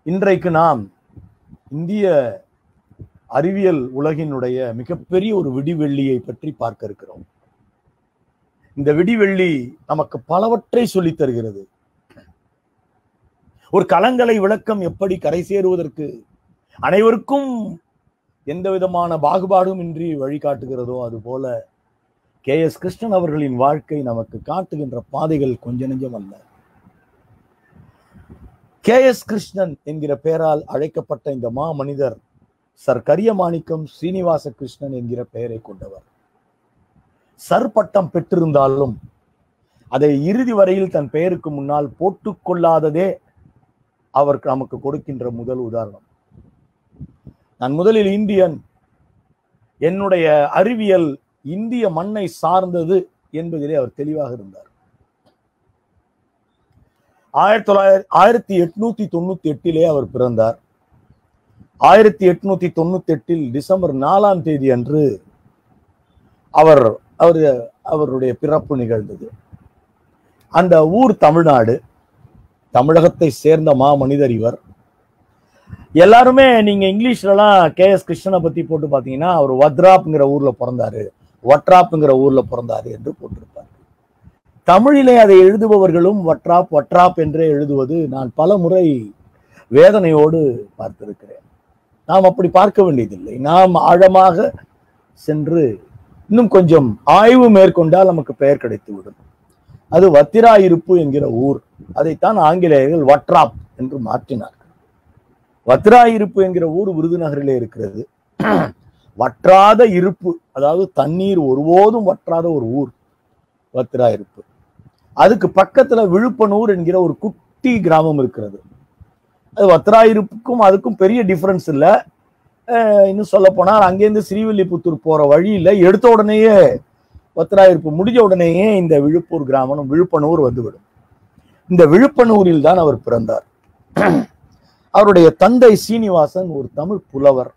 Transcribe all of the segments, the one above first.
இன்றைக்கு நாம் இந்திய அறிவியல் உலகினுடைய மிகப்பெரிய ஒரு விடிவெள்ளியை பற்றி பார்க்க இருக்கிறோம் இந்த விடிவெள்ளி நமக்கு பலவற்றை சொல்லித் தருகிறது ஒரு கலங்கலை விளக்கம் எப்படி கரை சேருவதற்கு அனைவருக்கும் எந்த விதமான பாகுபாடும் இன்றி வழிகாட்டுகிறதோ அது போல கே எஸ் கிருஷ்ணன் அவர்களின் வாழ்க்கை நமக்கு காட்டுகின்ற பாதைகள் கொஞ்ச நெஞ்சம் அல்ல கே எஸ் கிருஷ்ணன் என்கிற பெயரால் அழைக்கப்பட்ட இந்த மா மனிதர் சர் கரியமாணிக்கம் ஸ்ரீனிவாச கிருஷ்ணன் என்கிற பெயரை கொண்டவர் சர் பட்டம் பெற்றிருந்தாலும் அதை இறுதி வரையில் தன் பெயருக்கு முன்னால் போட்டுக்கொள்ளாததே அவர் நமக்கு கொடுக்கின்ற முதல் உதாரணம் நான் முதலில் இந்தியன் என்னுடைய அறிவியல் இந்திய மண்ணை சார்ந்தது என்பதிலே அவர் தெளிவாக இருந்தார் ஆயிரத்தி தொள்ளாயிரத்தி ஆயிரத்தி எட்நூத்தி தொண்ணூத்தி எட்டிலே அவர் பிறந்தார் ஆயிரத்தி எட்நூத்தி தொண்ணூத்தி எட்டில் டிசம்பர் நாலாம் தேதி அன்று அவர் அவர் அவருடைய பிறப்பு நிகழ்ந்தது அந்த ஊர் தமிழ்நாடு தமிழகத்தை சேர்ந்த மா மனிதர் இவர் எல்லாருமே நீங்க இங்கிலீஷ்லலாம் கே எஸ் கிருஷ்ணனை பத்தி போட்டு பாத்தீங்கன்னா அவர் வத்ராப்ங்கிற ஊர்ல பிறந்தாரு வட்ராப்ங்கிற ஊர்ல பிறந்தாரு என்று போட்டிருப்பார் தமிழிலே அதை எழுதுபவர்களும் வட்ராப் வட்ராப் என்றே எழுதுவது நான் பல முறை வேதனையோடு பார்த்திருக்கிறேன் நாம் அப்படி பார்க்க வேண்டியதில்லை நாம் ஆழமாக சென்று இன்னும் கொஞ்சம் ஆய்வு மேற்கொண்டால் நமக்கு பெயர் கிடைத்துவிடும் அது வத்திராயிருப்பு என்கிற ஊர் அதைத்தான் ஆங்கிலேயர்கள் வட்ராப் என்று மாற்றினார் வத்திராயிருப்பு என்கிற ஊர் விருதுநகரிலே இருக்கிறது வற்றாத இருப்பு அதாவது தண்ணீர் ஒருபோதும் வற்றாத ஒரு ஊர் வத்திராயிருப்பு அதுக்கு பக்கத்துல விழுப்பனூர் என்கிற ஒரு குட்டி கிராமம் இருக்கிறது அது வத்திராயிருப்புக்கும் அதுக்கும் பெரிய டிஃபரன்ஸ் இல்லை இன்னும் சொல்ல போனால் அங்கேருந்து ஸ்ரீவில்லிபுத்தூர் போற வழியில எடுத்த உடனேயே வத்திராயிருப்பு முடிஞ்ச உடனேயே இந்த விழுப்பூர் கிராமம் விழுப்பனூர் வந்துவிடும் இந்த விழுப்பனூரில் தான் அவர் பிறந்தார் அவருடைய தந்தை சீனிவாசன் ஒரு தமிழ் புலவர்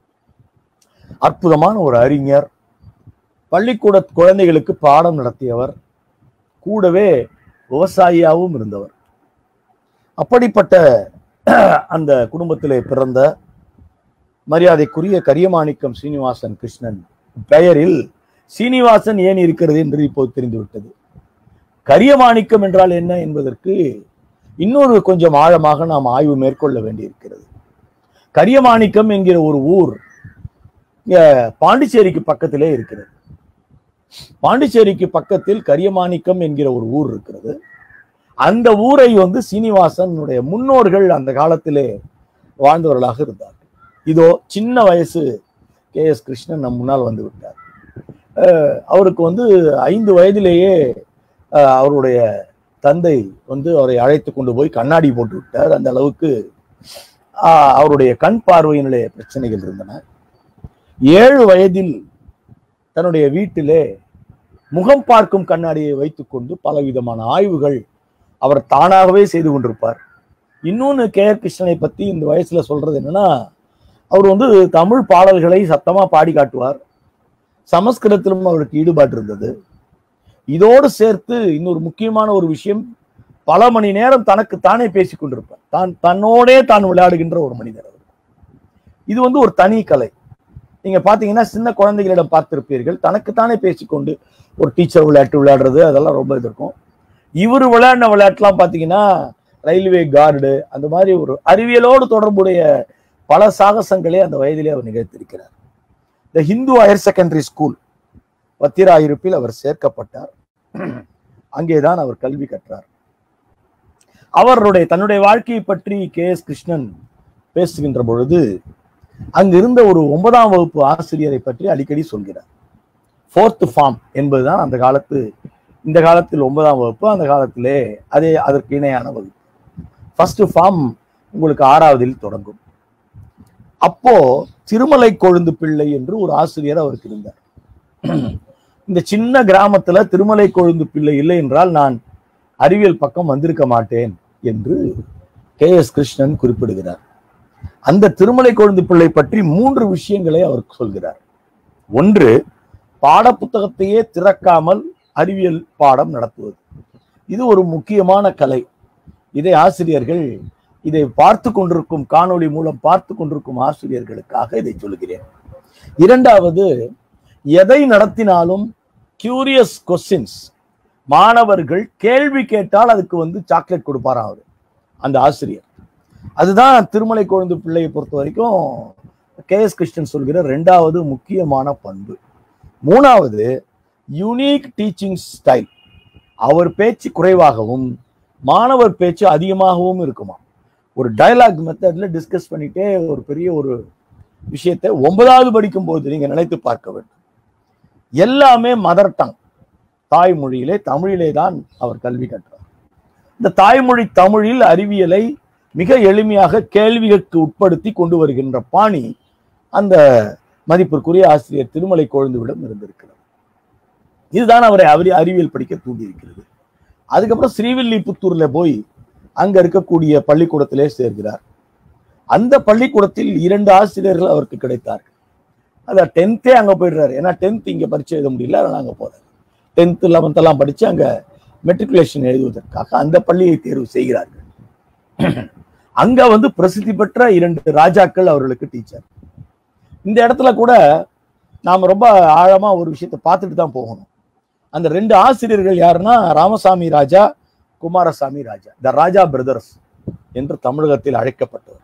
அற்புதமான ஒரு அறிஞர் பள்ளிக்கூட குழந்தைகளுக்கு பாடம் நடத்தியவர் கூடவே விவசாயியாகவும் இருந்தவர் அப்படிப்பட்ட அந்த குடும்பத்திலே பிறந்த மரியாதைக்குரிய கரியமாணிக்கம் சீனிவாசன் கிருஷ்ணன் பெயரில் சீனிவாசன் ஏன் இருக்கிறது என்று இப்போது தெரிந்துவிட்டது கரியமாணிக்கம் என்றால் என்ன என்பதற்கு இன்னொரு கொஞ்சம் ஆழமாக நாம் ஆய்வு மேற்கொள்ள வேண்டியிருக்கிறது கரியமாணிக்கம் என்கிற ஒரு ஊர் பாண்டிச்சேரிக்கு பக்கத்திலே இருக்கிறது பாண்டிச்சேரிக்கு பக்கத்தில் கரியமாணிக்கம் என்கிற ஒரு ஊர் இருக்கிறது அந்த ஊரை வந்து சீனிவாசனுடைய முன்னோர்கள் அந்த காலத்திலே வாழ்ந்தவர்களாக இருந்தார்கள் இதோ சின்ன வயசு கே எஸ் கிருஷ்ணன் நம் முன்னால் வந்து விட்டார் அவருக்கு வந்து ஐந்து வயதிலேயே அவருடைய தந்தை வந்து அவரை அழைத்து கொண்டு போய் கண்ணாடி போட்டு விட்டார் அந்த அளவுக்கு அவருடைய கண் பார்வையினுடைய பிரச்சனைகள் இருந்தன ஏழு வயதில் தன்னுடைய வீட்டிலே முகம் பார்க்கும் கண்ணாடியை வைத்துக்கொண்டு பலவிதமான ஆய்வுகள் அவர் தானாகவே செய்து கொண்டிருப்பார் இன்னொன்று கே ஆர் கிருஷ்ணனை பத்தி இந்த வயசுல சொல்றது என்னன்னா அவர் வந்து தமிழ் பாடல்களை சத்தமா பாடி காட்டுவார் சமஸ்கிருதத்திலும் அவருக்கு ஈடுபாடு இருந்தது இதோடு சேர்த்து இன்னொரு முக்கியமான ஒரு விஷயம் பல மணி நேரம் தனக்கு தானே பேசிக் கொண்டிருப்பார் தான் தன்னோடே தான் விளையாடுகின்ற ஒரு மனிதர் அவர் இது வந்து ஒரு தனி கலை நீங்க பாத்தீங்கன்னா சின்ன குழந்தைகளிடம் பார்த்திருப்பீர்கள் தனக்குத்தானே பேசிக்கொண்டு ஒரு டீச்சர் விளையாட்டு விளையாடுறது அதெல்லாம் ரொம்ப இது இருக்கும் இவர் விளையாடின விளையாட்டுலாம் பாத்தீங்கன்னா ரயில்வே கார்டு அந்த மாதிரி ஒரு அறிவியலோடு தொடர்புடைய பல சாகசங்களே அந்த வயதிலே அவர் நிகழ்த்திருக்கிறார் the Hindu higher secondary school வத்திராயிருப்பில் அவர் சேர்க்கப்பட்டார் அங்கேதான் அவர் கல்வி கற்றார் அவருடைய தன்னுடைய வாழ்க்கையை பற்றி கே எஸ் கிருஷ்ணன் பேசுகின்ற பொழுது அங்கு இருந்த ஒரு ஒன்பதாம் வகுப்பு ஆசிரியரை பற்றி அடிக்கடி சொல்கிறார் ஃபோர்த் ஃபார்ம் என்பதுதான் அந்த காலத்து இந்த காலத்தில் ஒன்பதாம் வகுப்பு அந்த காலத்திலே அதே அதற்கு இணையான வகுப்பு ஃபர்ஸ்ட் ஃபார்ம் உங்களுக்கு ஆறாவதில் தொடங்கும் அப்போ திருமலை கொழுந்து பிள்ளை என்று ஒரு ஆசிரியர் அவருக்கு இருந்தார் இந்த சின்ன கிராமத்துல திருமலை கொழுந்து பிள்ளை இல்லை என்றால் நான் அறிவியல் பக்கம் வந்திருக்க மாட்டேன் என்று கே எஸ் கிருஷ்ணன் குறிப்பிடுகிறார் அந்த திருமலை கொழுந்து பிள்ளை பற்றி மூன்று விஷயங்களை அவர் சொல்கிறார் ஒன்று பாடப்புத்தகத்தையே திறக்காமல் அறிவியல் பாடம் நடத்துவது இது ஒரு முக்கியமான கலை இதை ஆசிரியர்கள் இதை பார்த்து கொண்டிருக்கும் காணொளி மூலம் பார்த்து கொண்டிருக்கும் ஆசிரியர்களுக்காக இதை சொல்கிறேன் இரண்டாவது எதை நடத்தினாலும் கியூரியஸ் கொஸ்டின்ஸ் மாணவர்கள் கேள்வி கேட்டால் அதுக்கு வந்து சாக்லேட் கொடுப்பாராம் அவர் அந்த ஆசிரியர் அதுதான் திருமலை குழந்தை பிள்ளையை பொறுத்த வரைக்கும் கே எஸ் கிருஷ்ணன் சொல்கிற ரெண்டாவது முக்கியமான பண்பு மூணாவது யூனிக் டீச்சிங் ஸ்டைல் அவர் பேச்சு குறைவாகவும் மாணவர் பேச்சு அதிகமாகவும் இருக்குமா ஒரு டயலாக் மெத்தட்ல டிஸ்கஸ் பண்ணிட்டே ஒரு பெரிய ஒரு விஷயத்தை ஒன்பதாவது படிக்கும் போது நீங்க நினைத்து பார்க்க வேண்டும் எல்லாமே மதர் டங் தாய்மொழியிலே தமிழிலே தான் அவர் கல்வி கற்றார் இந்த தாய்மொழி தமிழில் அறிவியலை மிக எளிமையாக கேள்விகளுக்கு உட்படுத்தி கொண்டு வருகின்ற பாணி அந்த மதிப்பிற்குரிய ஆசிரியர் திருமலை கொழுந்துவிடம் இருந்திருக்கிறது இதுதான் அவரை அறி அறிவியல் படிக்க தூண்டியிருக்கிறது அதுக்கப்புறம் ஸ்ரீவில்லிபுத்தூர்ல போய் அங்க இருக்கக்கூடிய பள்ளிக்கூடத்திலே சேர்கிறார் அந்த பள்ளிக்கூடத்தில் இரண்டு ஆசிரியர்கள் அவருக்கு கிடைத்தார்கள் அதான் டென்த்தே அங்க போயிடுறாரு ஏன்னா டென்த் இங்க பரீட்சை எழுத முடியல அதனால அங்க போறாரு டென்த் லெவன்த் எல்லாம் படிச்சு அங்க மெட்ரிகுலேஷன் எழுதுவதற்காக அந்த பள்ளியை தேர்வு செய்கிறார்கள் அங்க வந்து பிரசித்தி பெற்ற இரண்டு ராஜாக்கள் அவர்களுக்கு டீச்சர் இந்த இடத்துல கூட நாம ரொம்ப ஆழமா ஒரு விஷயத்தை பார்த்துட்டு தான் போகணும் அந்த ரெண்டு ஆசிரியர்கள் யாருன்னா ராமசாமி ராஜா குமாரசாமி ராஜா த ராஜா பிரதர்ஸ் என்று தமிழகத்தில் அழைக்கப்பட்டவர்கள்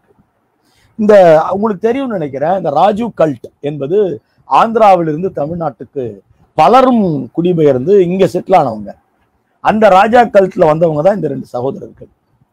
இந்த உங்களுக்கு தெரியும்னு நினைக்கிறேன் இந்த ராஜு கல்ட் என்பது ஆந்திராவிலிருந்து தமிழ்நாட்டுக்கு பலரும் குடிபெயர்ந்து இங்க செட்டில் ஆனவங்க அந்த ராஜா கல்ட்ல வந்தவங்க தான் இந்த ரெண்டு சகோதரர்கள்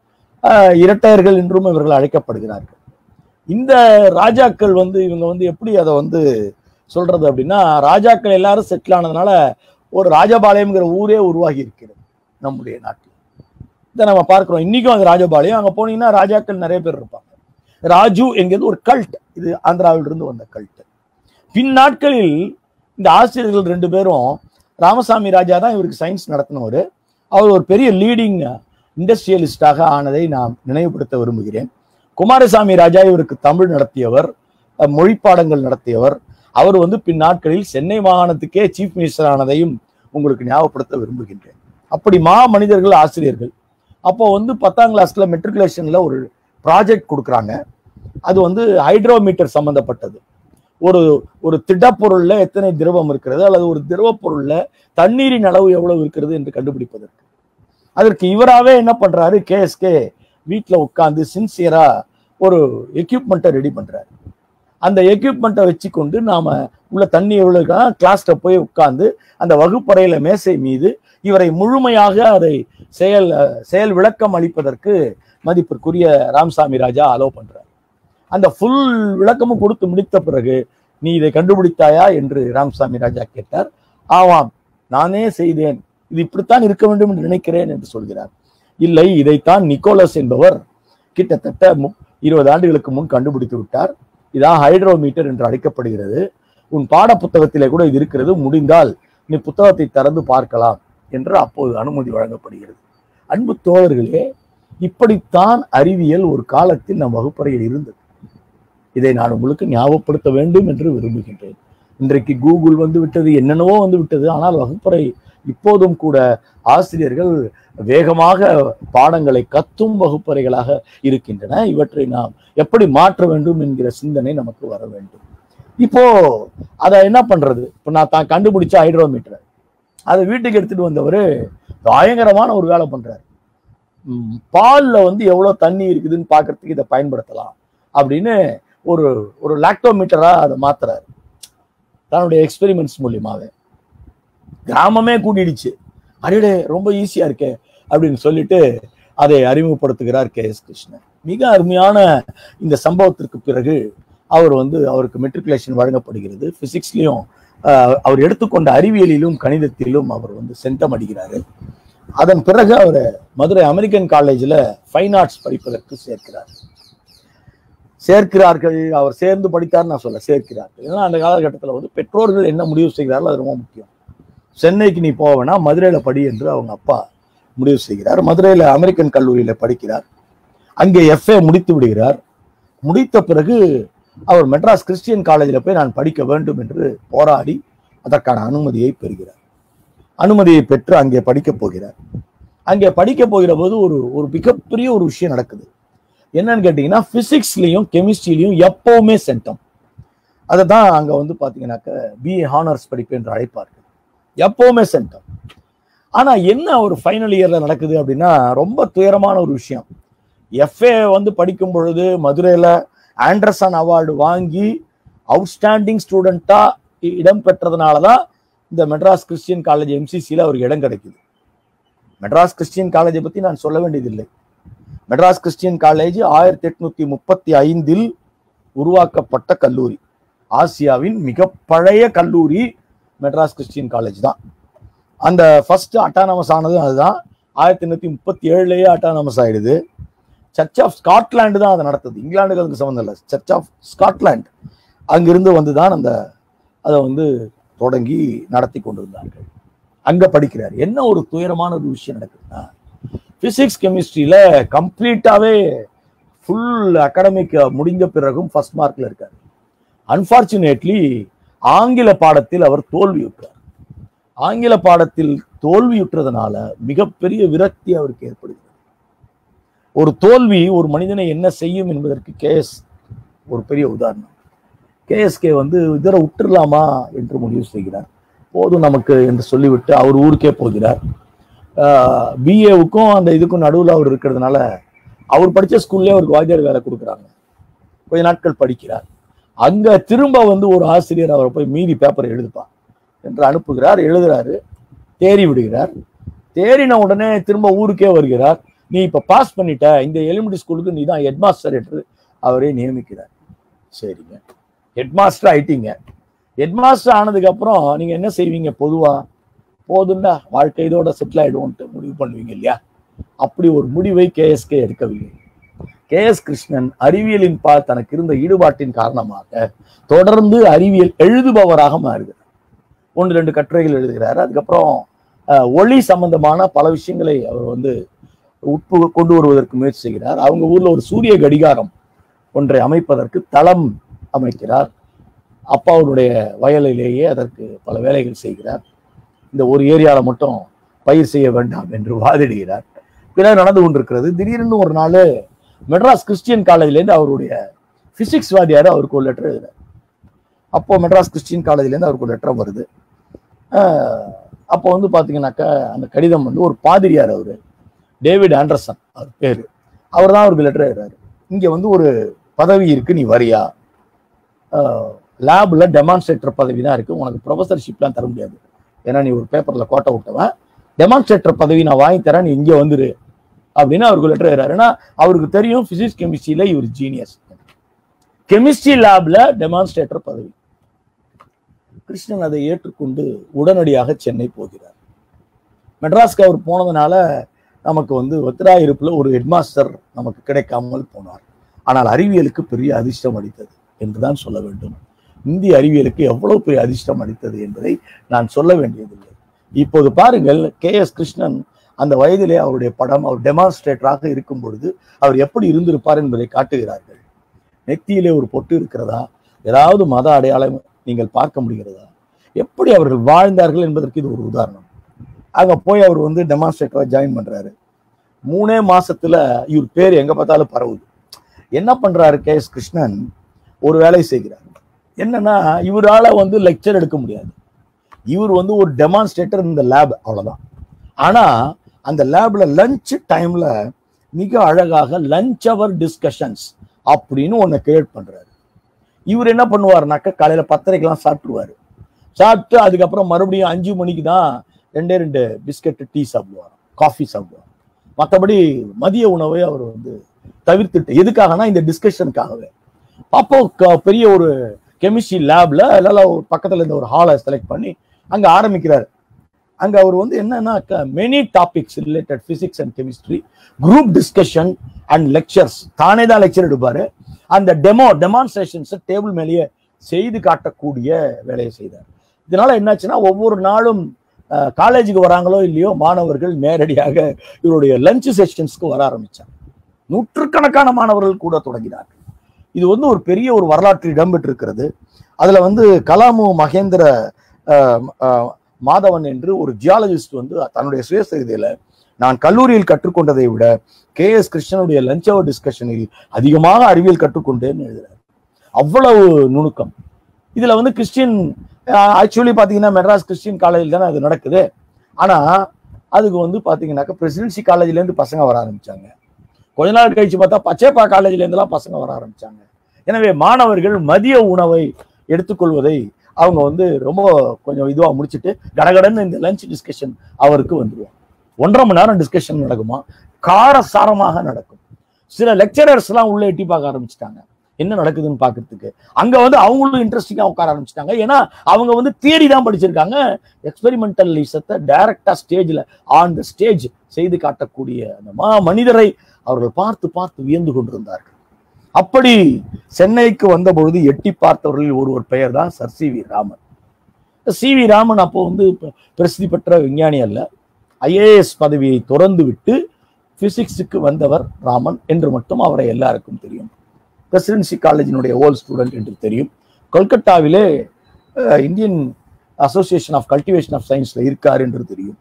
ஆஹ் இரட்டையர்கள் என்றும் இவர்கள் அழைக்கப்படுகிறார்கள் இந்த ராஜாக்கள் வந்து இவங்க வந்து எப்படி அதை வந்து சொல்றது அப்படின்னா ராஜாக்கள் எல்லாரும் செட்டில் ஆனதுனால ஒரு ராஜபாளையம்ங்கிற ஊரே உருவாகி இருக்கிறது நம்முடைய நாட்டில் இதை நம்ம பார்க்கிறோம் இன்னைக்கும் அது ராஜபாளையம் அங்க போனீங்கன்னா ராஜாக்கள் நிறைய பேர் இருப்பாங்க ராஜு என்கிறது ஒரு கல்ட் இது ஆந்திராவில் இருந்து வந்த கல்ட் பின் நாட்களில் இந்த ஆசிரியர்கள் ரெண்டு பேரும் ராமசாமி ராஜா தான் இவருக்கு சயின்ஸ் நடத்தினவர் அவர் ஒரு பெரிய லீடிங் இண்டஸ்ட்ரியலிஸ்டாக ஆனதை நான் நினைவுபடுத்த விரும்புகிறேன் குமாரசாமி ராஜா இவருக்கு தமிழ் நடத்தியவர் அஹ், மொழி பாடங்கள் நடத்தியவர் அவர் வந்து பின் நாட்களில் சென்னை மாகாணத்துக்கே சீஃப் மினிஸ்டர் ஆனதையும் உங்களுக்கு ஞாபகப்படுத்த விரும்புகின்றேன் அப்படி மா மனிதர்கள் ஆசிரியர்கள் அப்போ வந்து பத்தாம் கிளாஸ்ல மெட்ரிகுலேஷன்ல ஒரு ப்ராஜெக்ட் கொடுக்குறாங்க அது வந்து ஹைட்ரோமீட்டர் சம்பந்தப்பட்டது ஒரு ஒரு திடப்பொருள்ல எத்தனை திரவம் இருக்கிறது அல்லது ஒரு திரவ பொருள்ல தண்ணீரின் அளவு எவ்வளவு இருக்கிறது என்று கண்டுபிடிப்பதற்கு அதற்கு இவராவே என்ன பண்றாரு கேஎஸ்கே வீட்டுல உட்கார்ந்து சின்சியரா ஒரு எக்யூப்மெண்ட்டை ரெடி பண்றாரு அந்த எக்யூப்மெண்ட்டை வச்சுக்கொண்டு நாம உள்ள தண்ணி எவ்வளவு கிளாஸ்ல போய் உட்கார்ந்து அந்த வகுப்பறையில மேசை மீது இவரை முழுமையாக அதை செயல் செயல் விளக்கம் அளிப்பதற்கு மதிப்பிற்குரிய ராமசாமி ராஜா அலோ பண்றார் அந்த ஃபுல் விளக்கமும் கொடுத்து முடித்த பிறகு நீ இதை கண்டுபிடித்தாயா என்று ராமசாமி ராஜா கேட்டார் ஆமாம் நானே செய்தேன் இது இப்படித்தான் இருக்க வேண்டும் என்று நினைக்கிறேன் என்று சொல்கிறார் இல்லை இதைத்தான் நிக்கோலஸ் என்பவர் கிட்டத்தட்ட மு- இருபது ஆண்டுகளுக்கு முன் கண்டுபிடித்து விட்டார் இதான் ஹைட்ரோமீட்டர் என்று அழைக்கப்படுகிறது உன் பாட புத்தகத்திலே கூட இது இருக்கிறது முடிந்தால் நீ புத்தகத்தை திறந்து பார்க்கலாம் என்று அப்போது அனுமதி வழங்கப்படுகிறது அன்பு தோழர்களே இப்படித்தான் அறிவியல் ஒரு காலத்தில் நம் வகுப்பறையில் இருந்தது இதை நான் உங்களுக்கு ஞாபகப்படுத்த வேண்டும் என்று விரும்புகின்றேன் இன்றைக்கு கூகுள் வந்து விட்டது என்னென்னவோ வந்து விட்டது ஆனால் வகுப்பறை இப்போதும் கூட ஆசிரியர்கள் வேகமாக பாடங்களை கத்தும் வகுப்பறைகளாக இருக்கின்றன இவற்றை நாம் எப்படி மாற்ற வேண்டும் என்கிற சிந்தனை நமக்கு வர வேண்டும் இப்போ அதை என்ன பண்றது இப்போ நான் தான் கண்டுபிடிச்ச ஹைட்ரோமீட்டர் அதை வீட்டுக்கு எடுத்துட்டு வந்தவர் பயங்கரமான ஒரு வேலை பண்றாரு ம், பால்ல வந்து எவ்வளவு தண்ணி இருக்குதுன்னு பார்க்கறதுக்கு இதை பயன்படுத்தலாம் அப்படின்னு ஒரு ஒரு லாக்டோமீட்டரா அதை மாத்துறாரு தன்னுடைய எக்ஸ்பெரிமெண்ட்ஸ் மூலியமாவே கிராமமே கூட்டிடுச்சு அடடே ரொம்ப ஈஸியா இருக்கே அப்படின்னு சொல்லிட்டு அதை அறிமுகப்படுத்துகிறார் கே எஸ் கிருஷ்ணன் மிக அருமையான இந்த சம்பவத்திற்கு பிறகு அவர் வந்து அவருக்கு மெட்ரிகுலேஷன் வழங்கப்படுகிறது பிசிக்ஸ்லயும் அவர் எடுத்துக்கொண்ட அறிவியலிலும் கணிதத்திலும் அவர் வந்து சென்டம் அடிக்கிறாரு அதன் பிறகு அவர் மதுரை அமெரிக்கன் காலேஜில் ஃபைன் ஆர்ட்ஸ் படிப்பதற்கு சேர்க்கிறார் சேர்க்கிறார்கள் அவர் சேர்ந்து படித்தார் நான் சொல்ல சேர்க்கிறார்கள் ஏன்னா அந்த காலகட்டத்தில் வந்து பெற்றோர்கள் என்ன முடிவு செய்கிறார்கள் அது ரொம்ப முக்கியம் சென்னைக்கு நீ போவேனா மதுரையில படி என்று அவங்க அப்பா முடிவு செய்கிறார் மதுரையில அமெரிக்கன் கல்லூரியில படிக்கிறார் அங்கே எஃப்ஏ முடித்து விடுகிறார் முடித்த பிறகு அவர் மெட்ராஸ் கிறிஸ்டியன் காலேஜில் போய் நான் படிக்க வேண்டும் என்று போராடி அதற்கான அனுமதியை பெறுகிறார் அனுமதியை பெற்று அங்கே படிக்க போகிறார் அங்கே படிக்க போகிற போது ஒரு ஒரு மிகப்பெரிய ஒரு விஷயம் நடக்குது என்னன்னு கேட்டீங்கன்னா பிசிக்ஸ்லயும் கெமிஸ்ட்ரிலையும் எப்பவுமே சென்டம் அதை தான் அங்க வந்து பாத்தீங்கன்னாக்க பிஏ ஹானர்ஸ் படிப்பு என்று அழைப்பார்கள் எப்பவுமே சென்டம் ஆனா என்ன ஒரு ஃபைனல் இயர்ல நடக்குது அப்படின்னா ரொம்ப துயரமான ஒரு விஷயம் எஃப்ஏ வந்து படிக்கும் பொழுது மதுரையில ஆண்டர்சன் அவார்டு வாங்கி அவுட்ஸ்டாண்டிங் ஸ்டூடெண்டா இடம் பெற்றதுனால தான் இந்த மெட்ராஸ் கிறிஸ்டியன் காலேஜ் எம்சிசியில் அவருக்கு இடம் கிடைக்குது மெட்ராஸ் கிறிஸ்டியன் காலேஜை பத்தி நான் சொல்ல வேண்டியதில்லை மெட்ராஸ் கிறிஸ்டியன் காலேஜ் ஆயிரத்தி எட்நூத்தி முப்பத்தி ஐந்தில் உருவாக்கப்பட்ட கல்லூரி ஆசியாவின் மிக பழைய கல்லூரி மெட்ராஸ் கிறிஸ்டியன் காலேஜ் தான் அந்த ஃபர்ஸ்ட் அட்டானமஸ் ஆனது அதுதான் ஆயிரத்தி எண்ணூத்தி முப்பத்தி ஏழுலயே அட்டானமஸ் ஆயிடுது சர்ச் ஆஃப் ஸ்காட்லாண்டு தான் அதை நடத்துது இங்கிலாந்துக்கு அதுக்கு சம்மந்தம் இல்லை சர்ச் ஆஃப் ஸ்காட்லாண்ட் அங்கிருந்து வந்து தான் அந்த அதை வந்து தொடங்கி நடத்தி கொண்டிருந்தார்கள் அங்க படிக்கிறார் என்ன ஒரு துயரமான ஒரு விஷயம் நடக்குதுன்னா பிசிக்ஸ் கெமிஸ்ட்ரியில கம்ப்ளீட்டாவே ஃபுல் அகாடமிக் முடிந்த பிறகும் ஃபர்ஸ்ட் மார்க்ல இருக்காரு அன்பார்ச்சுனேட்லி ஆங்கில பாடத்தில் அவர் தோல்வியுற்றார் ஆங்கில பாடத்தில் தோல்வியுற்றதுனால மிகப்பெரிய விரக்தி அவருக்கு ஏற்படுகிறது ஒரு தோல்வி ஒரு மனிதனை என்ன செய்யும் என்பதற்கு கேஎஸ் ஒரு பெரிய உதாரணம் கேஎஸ்கே வந்து இதர விட்டுறலாமா என்று முடிவு செய்கிறார் போதும் நமக்கு என்று சொல்லிவிட்டு அவர் ஊருக்கே போகிறார் பிஏவுக்கும் அந்த இதுக்கும் நடுவில் அவர் இருக்கிறதுனால அவர் படித்த ஸ்கூல்லே அவருக்கு வாத்தியார் வேலை கொடுக்குறாங்க கொஞ்ச நாட்கள் படிக்கிறார் அங்க திரும்ப வந்து ஒரு ஆசிரியர் அவரை போய் மீதி பேப்பர் எழுதுப்பா என்று அனுப்புகிறார் எழுதுறாரு தேறி விடுகிறார் தேறின உடனே திரும்ப ஊருக்கே வருகிறார் நீ இப்ப பாஸ் பண்ணிட்ட இந்த எலிமெண்ட்ரி ஸ்கூலுக்கு நீ தான் ஹெட்மாஸ்டர் என்று அவரே நியமிக்கிறார் சரிங்க ஹெட்மாஸ்டர் ஆயிட்டீங்க ஹெட்மாஸ்டர் ஆனதுக்கு அப்புறம் நீங்க என்ன செய்வீங்க பொதுவா போதுண்டா வாழ்க்கை இதோட செட்டில் ஆயிடுவோம்ட்டு முடிவு பண்ணுவீங்க இல்லையா அப்படி ஒரு முடிவை கேஎஸ்கே எடுக்கவில்லை கே எஸ் கிருஷ்ணன் அறிவியலின் பால் தனக்கு இருந்த ஈடுபாட்டின் காரணமாக தொடர்ந்து அறிவியல் எழுதுபவராக மாறுகிறார் ஒன்று ரெண்டு கட்டுரைகள் எழுதுகிறார் அதுக்கப்புறம் அஹ், ஒளி சம்பந்தமான பல விஷயங்களை அவர் வந்து உட்பு கொண்டு வருவதற்கு முயற்சி செய்கிறார் அவங்க ஊர்ல ஒரு சூரிய கடிகாரம் ஒன்றை அமைப்பதற்கு தளம் அமைக்கிறார் அப்பாவுடைய வயலிலேயே அதற்கு பல வேலைகள் செய்கிறார் இந்த ஒரு ஏரியால மட்டும் பயிர் செய்ய வேண்டாம் என்று வாதிடுகிறார் பிறகு நடந்து கொண்டிருக்கிறது திடீர்னு ஒரு நாள் மெட்ராஸ் கிறிஸ்டியன் காலேஜ்லேருந்து அவருடைய பிசிக்ஸ் வாதியார் அவருக்கு ஒரு லெட்டர் எழுதுறார் அப்போ மெட்ராஸ் கிறிஸ்டியன் காலேஜ்லேருந்து அவருக்கு ஒரு லெட்டர் வருது ஆஹ் அப்போ வந்து பார்த்தீங்கன்னாக்கா அந்த கடிதம் வந்து ஒரு பாதிரியார் அவர் டேவிட் ஆண்டர்சன் அவர் பேர் அவர் தான் அவருக்கு லெட்டர் எழுதுறாரு இங்கே வந்து ஒரு பதவி இருக்கு நீ வரியா லேபில் டெமான்ஸ்ட்ரேட்டர் பதவி தான் இருக்கு உனக்கு ப்ரொஃபஸர்ஷிப்லாம் தர முடியாது ஏன்னா நீ ஒரு பேப்பரில் கோட்டை விட்டவன் டெமான்ஸ்ட்ரேட்டர் பதவி நான் வாங்கி தரேன் நீ இங்கே வந்துரு அப்படின்னு அவருக்கு லெட்டர் எழுதுறாரு ஏன்னா அவருக்கு தெரியும் பிசிக்ஸ் கெமிஸ்ட்ரியில இவர் ஜீனியஸ் கெமிஸ்ட்ரி லேப்ல டெமான்ஸ்ட்ரேட்டர் பதவி கிருஷ்ணன் அதை ஏற்றுக்கொண்டு உடனடியாக சென்னை போகிறார் மெட்ராஸ்க்கு அவர் போனதுனால நமக்கு வந்து வத்திராயிருப்புல ஒரு ஹெட்மாஸ்டர் நமக்கு கிடைக்காமல் போனார் ஆனால் அறிவியலுக்கு பெரிய அதிர்ஷ்டம் அளித்தது என்றுதான் சொல்ல வேண்டும் இந்திய அறிவியலுக்கு எவ்வளவு பெரிய அதிர்ஷ்டம் அளித்தது என்பதை நான் சொல்ல வேண்டியதில்லை இப்போது பாருங்கள் கே எஸ் கிருஷ்ணன் அந்த வயதிலே அவருடைய படம் அவர் டெமான்ஸ்ட்ரேட்டராக இருக்கும் பொழுது அவர் எப்படி இருந்திருப்பார் என்பதை காட்டுகிறார்கள் நெத்தியிலே ஒரு பொட்டு இருக்கிறதா ஏதாவது மத அடையாளம் நீங்கள் பார்க்க முடிகிறதா எப்படி அவர்கள் வாழ்ந்தார்கள் என்பதற்கு இது ஒரு உதாரணம் அங்க போய் அவர் வந்து டெமான்ஸ்ட்ரேட்டரா ஜாயின் பண்றாரு மூணே மாசத்துல இவர் பேர் எங்க பார்த்தாலும் பரவுது என்ன பண்றாரு கே எஸ் கிருஷ்ணன் ஒரு வேலை செய்கிறார் என்னன்னா இவரால வந்து லெக்சர் எடுக்க முடியாது இவர் வந்து ஒரு டெமான்ஸ்ட்ரேட்டர் இந்த லேப் அவ்வளவுதான் ஆனா அந்த லேப்ல லஞ்ச் டைம்ல மிக அழகாக லஞ்ச் அவர் டிஸ்கஷன்ஸ் அப்படின்னு ஒண்ணு கிரியேட் பண்றாரு இவர் என்ன பண்ணுவாருனாக்கா காலையில பத்தரைக்கெல்லாம் சாப்பிட்டுருவாரு சாப்பிட்டு அதுக்கப்புறம் மறுபடியும் அஞ்சு மணிக்கு தான் ரெண்டே ரெண்டு பிஸ்கட் டீ சாப்பிடுவார் காஃபி சாப்பிடுவார் மற்றபடி மதிய உணவை அவர் வந்து தவிர்த்துட்டு எதுக்காகனா இந்த டிஸ்கஷனுக்காகவே அப்போ க- பெரிய ஒரு கெமிஸ்ட்ரி லேப்ல அதனால ஒரு பக்கத்துல இருந்த ஒரு ஹாலை செலக்ட் பண்ணி அங்க ஆரம்பிக்கிறார் அங்க அவர் வந்து என்னன்னா many topics related physics and chemistry group discussion and lectures தானே தான் லெக்சர் எடுப்பாரு அந்த டெமோ டெமான்ஸ்ட்ரேஷன்ஸ் டேபிள் மேலேயே செய்து காட்டக்கூடிய வேலையை செய்தார் இதனால என்னாச்சுன்னா ஒவ்வொரு நாளும் காலேஜுக்கு வராங்களோ இல்லையோ மாணவர்கள் நேரடியாக இவருடைய லஞ்ச் செஷன்ஸ்க்கு வர ஆரம்பிச்சாங்க நூற்றுக்கணக்கான மாணவர்கள் கூட தொடங்கினார்கள் இது வந்து ஒரு பெரிய ஒரு வரலாற்று இடம்பெற்றிருக்கிறது அதுல வந்து கலாமு மகேந்திர அஹ், அஹ், மாதவன் என்று ஒரு ஜியாலஜிஸ்ட் வந்து தன்னுடைய சுயசரிதையில நான் கல்லூரியில் கற்றுக்கொண்டதை விட கே எஸ் கிருஷ்ணனுடைய லஞ்ச் அவர் டிஸ்கஷனில் அதிகமாக அறிவியல் கற்றுக்கொண்டேன்னு எழுதுறாரு அவ்வளவு நுணுக்கம் இதுல வந்து கிறிஸ்டியன் ஆக்சுவலி பாத்தீங்கன்னா மெட்ராஸ் கிறிஸ்டியன் காலேஜில் தானே அது நடக்குது ஆனா அதுக்கு வந்து பாத்தீங்கன்னாக்கா பிரசிடென்சி காலேஜ்ல இருந்து பசங்க வர ஆரம்பிச்சாங்க கொஞ்ச நாள் கழிச்சு பார்த்தா பச்சேப்பா காலேஜ்ல இருந்தெல்லாம் பசங்க வர ஆரம்பிச்சாங்க எனவே மாணவர்கள் மதிய உணவை எடுத்துக்கொள்வதை அவங்க வந்து ரொம்ப கொஞ்சம் இதுவா முடிச்சுட்டு கடகடன்னு இந்த லஞ்ச் டிஸ்கஷன் அவருக்கு வந்துருவாங்க ஒன்றரை மணி நேரம் டிஸ்கஷன் நடக்குமா காரசாரமாக நடக்கும் சில லெக்சரர்ஸ் எல்லாம் உள்ள எட்டி பார்க்க ஆரம்பிச்சிட்டாங்க என்ன நடக்குதுன்னு பார்க்கிறதுக்கு அங்க வந்து அவங்களும் இன்ட்ரெஸ்டிங்கா உட்கார ஆரம்பிச்சிட்டாங்க ஏன்னா அவங்க வந்து தியரி தான் படிச்சிருக்காங்க எக்ஸ்பெரிமெண்டலிசத்தை டைரக்டா ஸ்டேஜ்ல ஆன் த ஸ்டேஜ் செய்து காட்டக்கூடிய அந்த மா மனிதரை அவர்கள் பார்த்து பார்த்து வியந்து கொண்டிருந்தார்கள் அப்படி சென்னைக்கு வந்த பொழுது எட்டி பார்த்தவர்களில் ஒருவர் பெயர் தான் sir C V Raman C V Raman அப்போ வந்து ப- பிரசித்தி பெற்ற விஞ்ஞானி அல்ல ஐஏஎஸ் பதவியை துறந்து விட்டு பிசிக்ஸுக்கு வந்தவர் ராமன் என்று மட்டும் அவரை எல்லாருக்கும் தெரியும் பிரசிடென்சி காலேஜினுடைய ஓல்ட் ஸ்டூடெண்ட் என்று தெரியும் கொல்கத்தாவிலே ah, Indian association of cultivation of சயின்ஸ்ல இருக்கார் என்று தெரியும்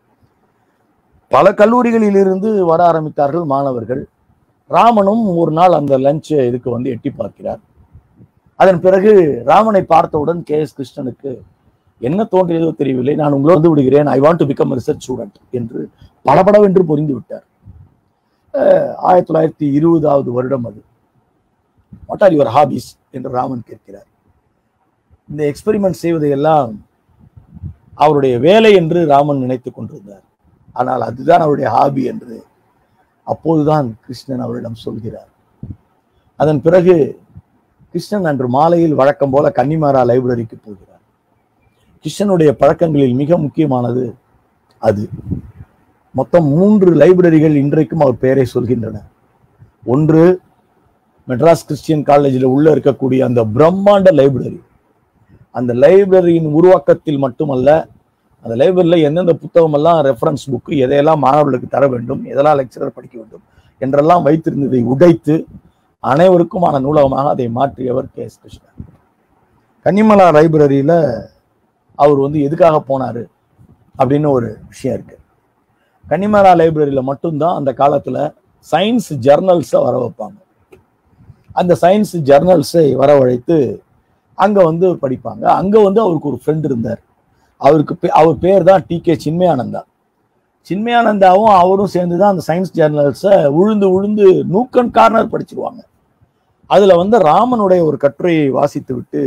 பல கல்லூரிகளில் இருந்து வர ஆரம்பித்தார்கள் மாணவர்கள் ராமனும் ஒரு நாள் அந்த லஞ்ச் இதுக்கு வந்து எட்டி பார்க்கிறார் அதன் பிறகு ராமனை பார்த்தவுடன் கே எஸ் கிருஷ்ணனுக்கு என்ன தோன்றியதோ தெரியவில்லை நான் உங்களை வந்து விடுகிறேன் I want to become research student என்று படபடவென்று பொரிந்து விட்டார் அஹ், ஆயிரத்தி தொள்ளாயிரத்தி இருபதாவது வருடம் அது வாட் ஆர் யுவர் ஹாபிஸ் என்று ராமன் கேட்கிறார் இந்த எக்ஸ்பெரிமெண்ட் செய்வதையெல்லாம் அவருடைய வேலை என்று ராமன் நினைத்துக் கொண்டிருந்தார் ஆனால் அதுதான் அவருடைய ஹாபி என்று அப்போதுதான் கிருஷ்ணன் அவரிடம் சொல்கிறார் அதன் பிறகு கிருஷ்ணன் அன்று மாலையில் வழக்கம் போல கன்னிமாரா லைப்ரரிக்கு போகிறார் கிருஷ்ணனுடைய பழக்கங்களில் மிக முக்கியமானது அது மொத்தம் மூன்று லைப்ரரிகள் இன்றைக்கும் அவர் பெயரை சொல்கின்றன ஒன்று மெட்ராஸ் கிறிஸ்டியன் காலேஜில் உள்ள இருக்கக்கூடிய அந்த பிரம்மாண்ட லைப்ரரி அந்த லைப்ரரியின் உருவாக்கத்தில் மட்டுமல்ல அந்த லைப்ரரியில் எந்தெந்த புத்தகம் எல்லாம் ரெஃபரன்ஸ் புக்கு எதையெல்லாம் மாணவர்களுக்கு தர வேண்டும் எதெல்லாம் லெக்சரர் படிக்க வேண்டும் என்றெல்லாம் வைத்திருந்ததை உடைத்து அனைவருக்குமான நூலகமாக அதை மாற்றியவர் கே எஸ் கிருஷ்ணன் கன்னிமலா லைப்ரரியில அவர் வந்து எதுக்காக போனாரு அப்படின்னு ஒரு விஷயம் இருக்கு கன்னிமலா லைப்ரரியில மட்டும்தான் அந்த காலத்துல சயின்ஸ் ஜர்னல்ஸை வர வைப்பாங்க அந்த சயின்ஸ் ஜர்னல்ஸை வரவழைத்து அங்க வந்து படிப்பாங்க அங்க வந்து அவருக்கு ஒரு ஃப்ரெண்ட் இருந்தார் அவருக்கு பே- அவர் பேர் தான் டி கே சின்மயானந்தா சின்மயானந்தாவும் அவரும் சேர்ந்து தான் அந்த சயின்ஸ் ஜர்னல்ஸை உழுந்து உழுந்து நூக்கன் கார்னர் படிச்சிருவாங்க அதுல வந்து ராமனுடைய ஒரு கட்டுரையை வாசித்து விட்டு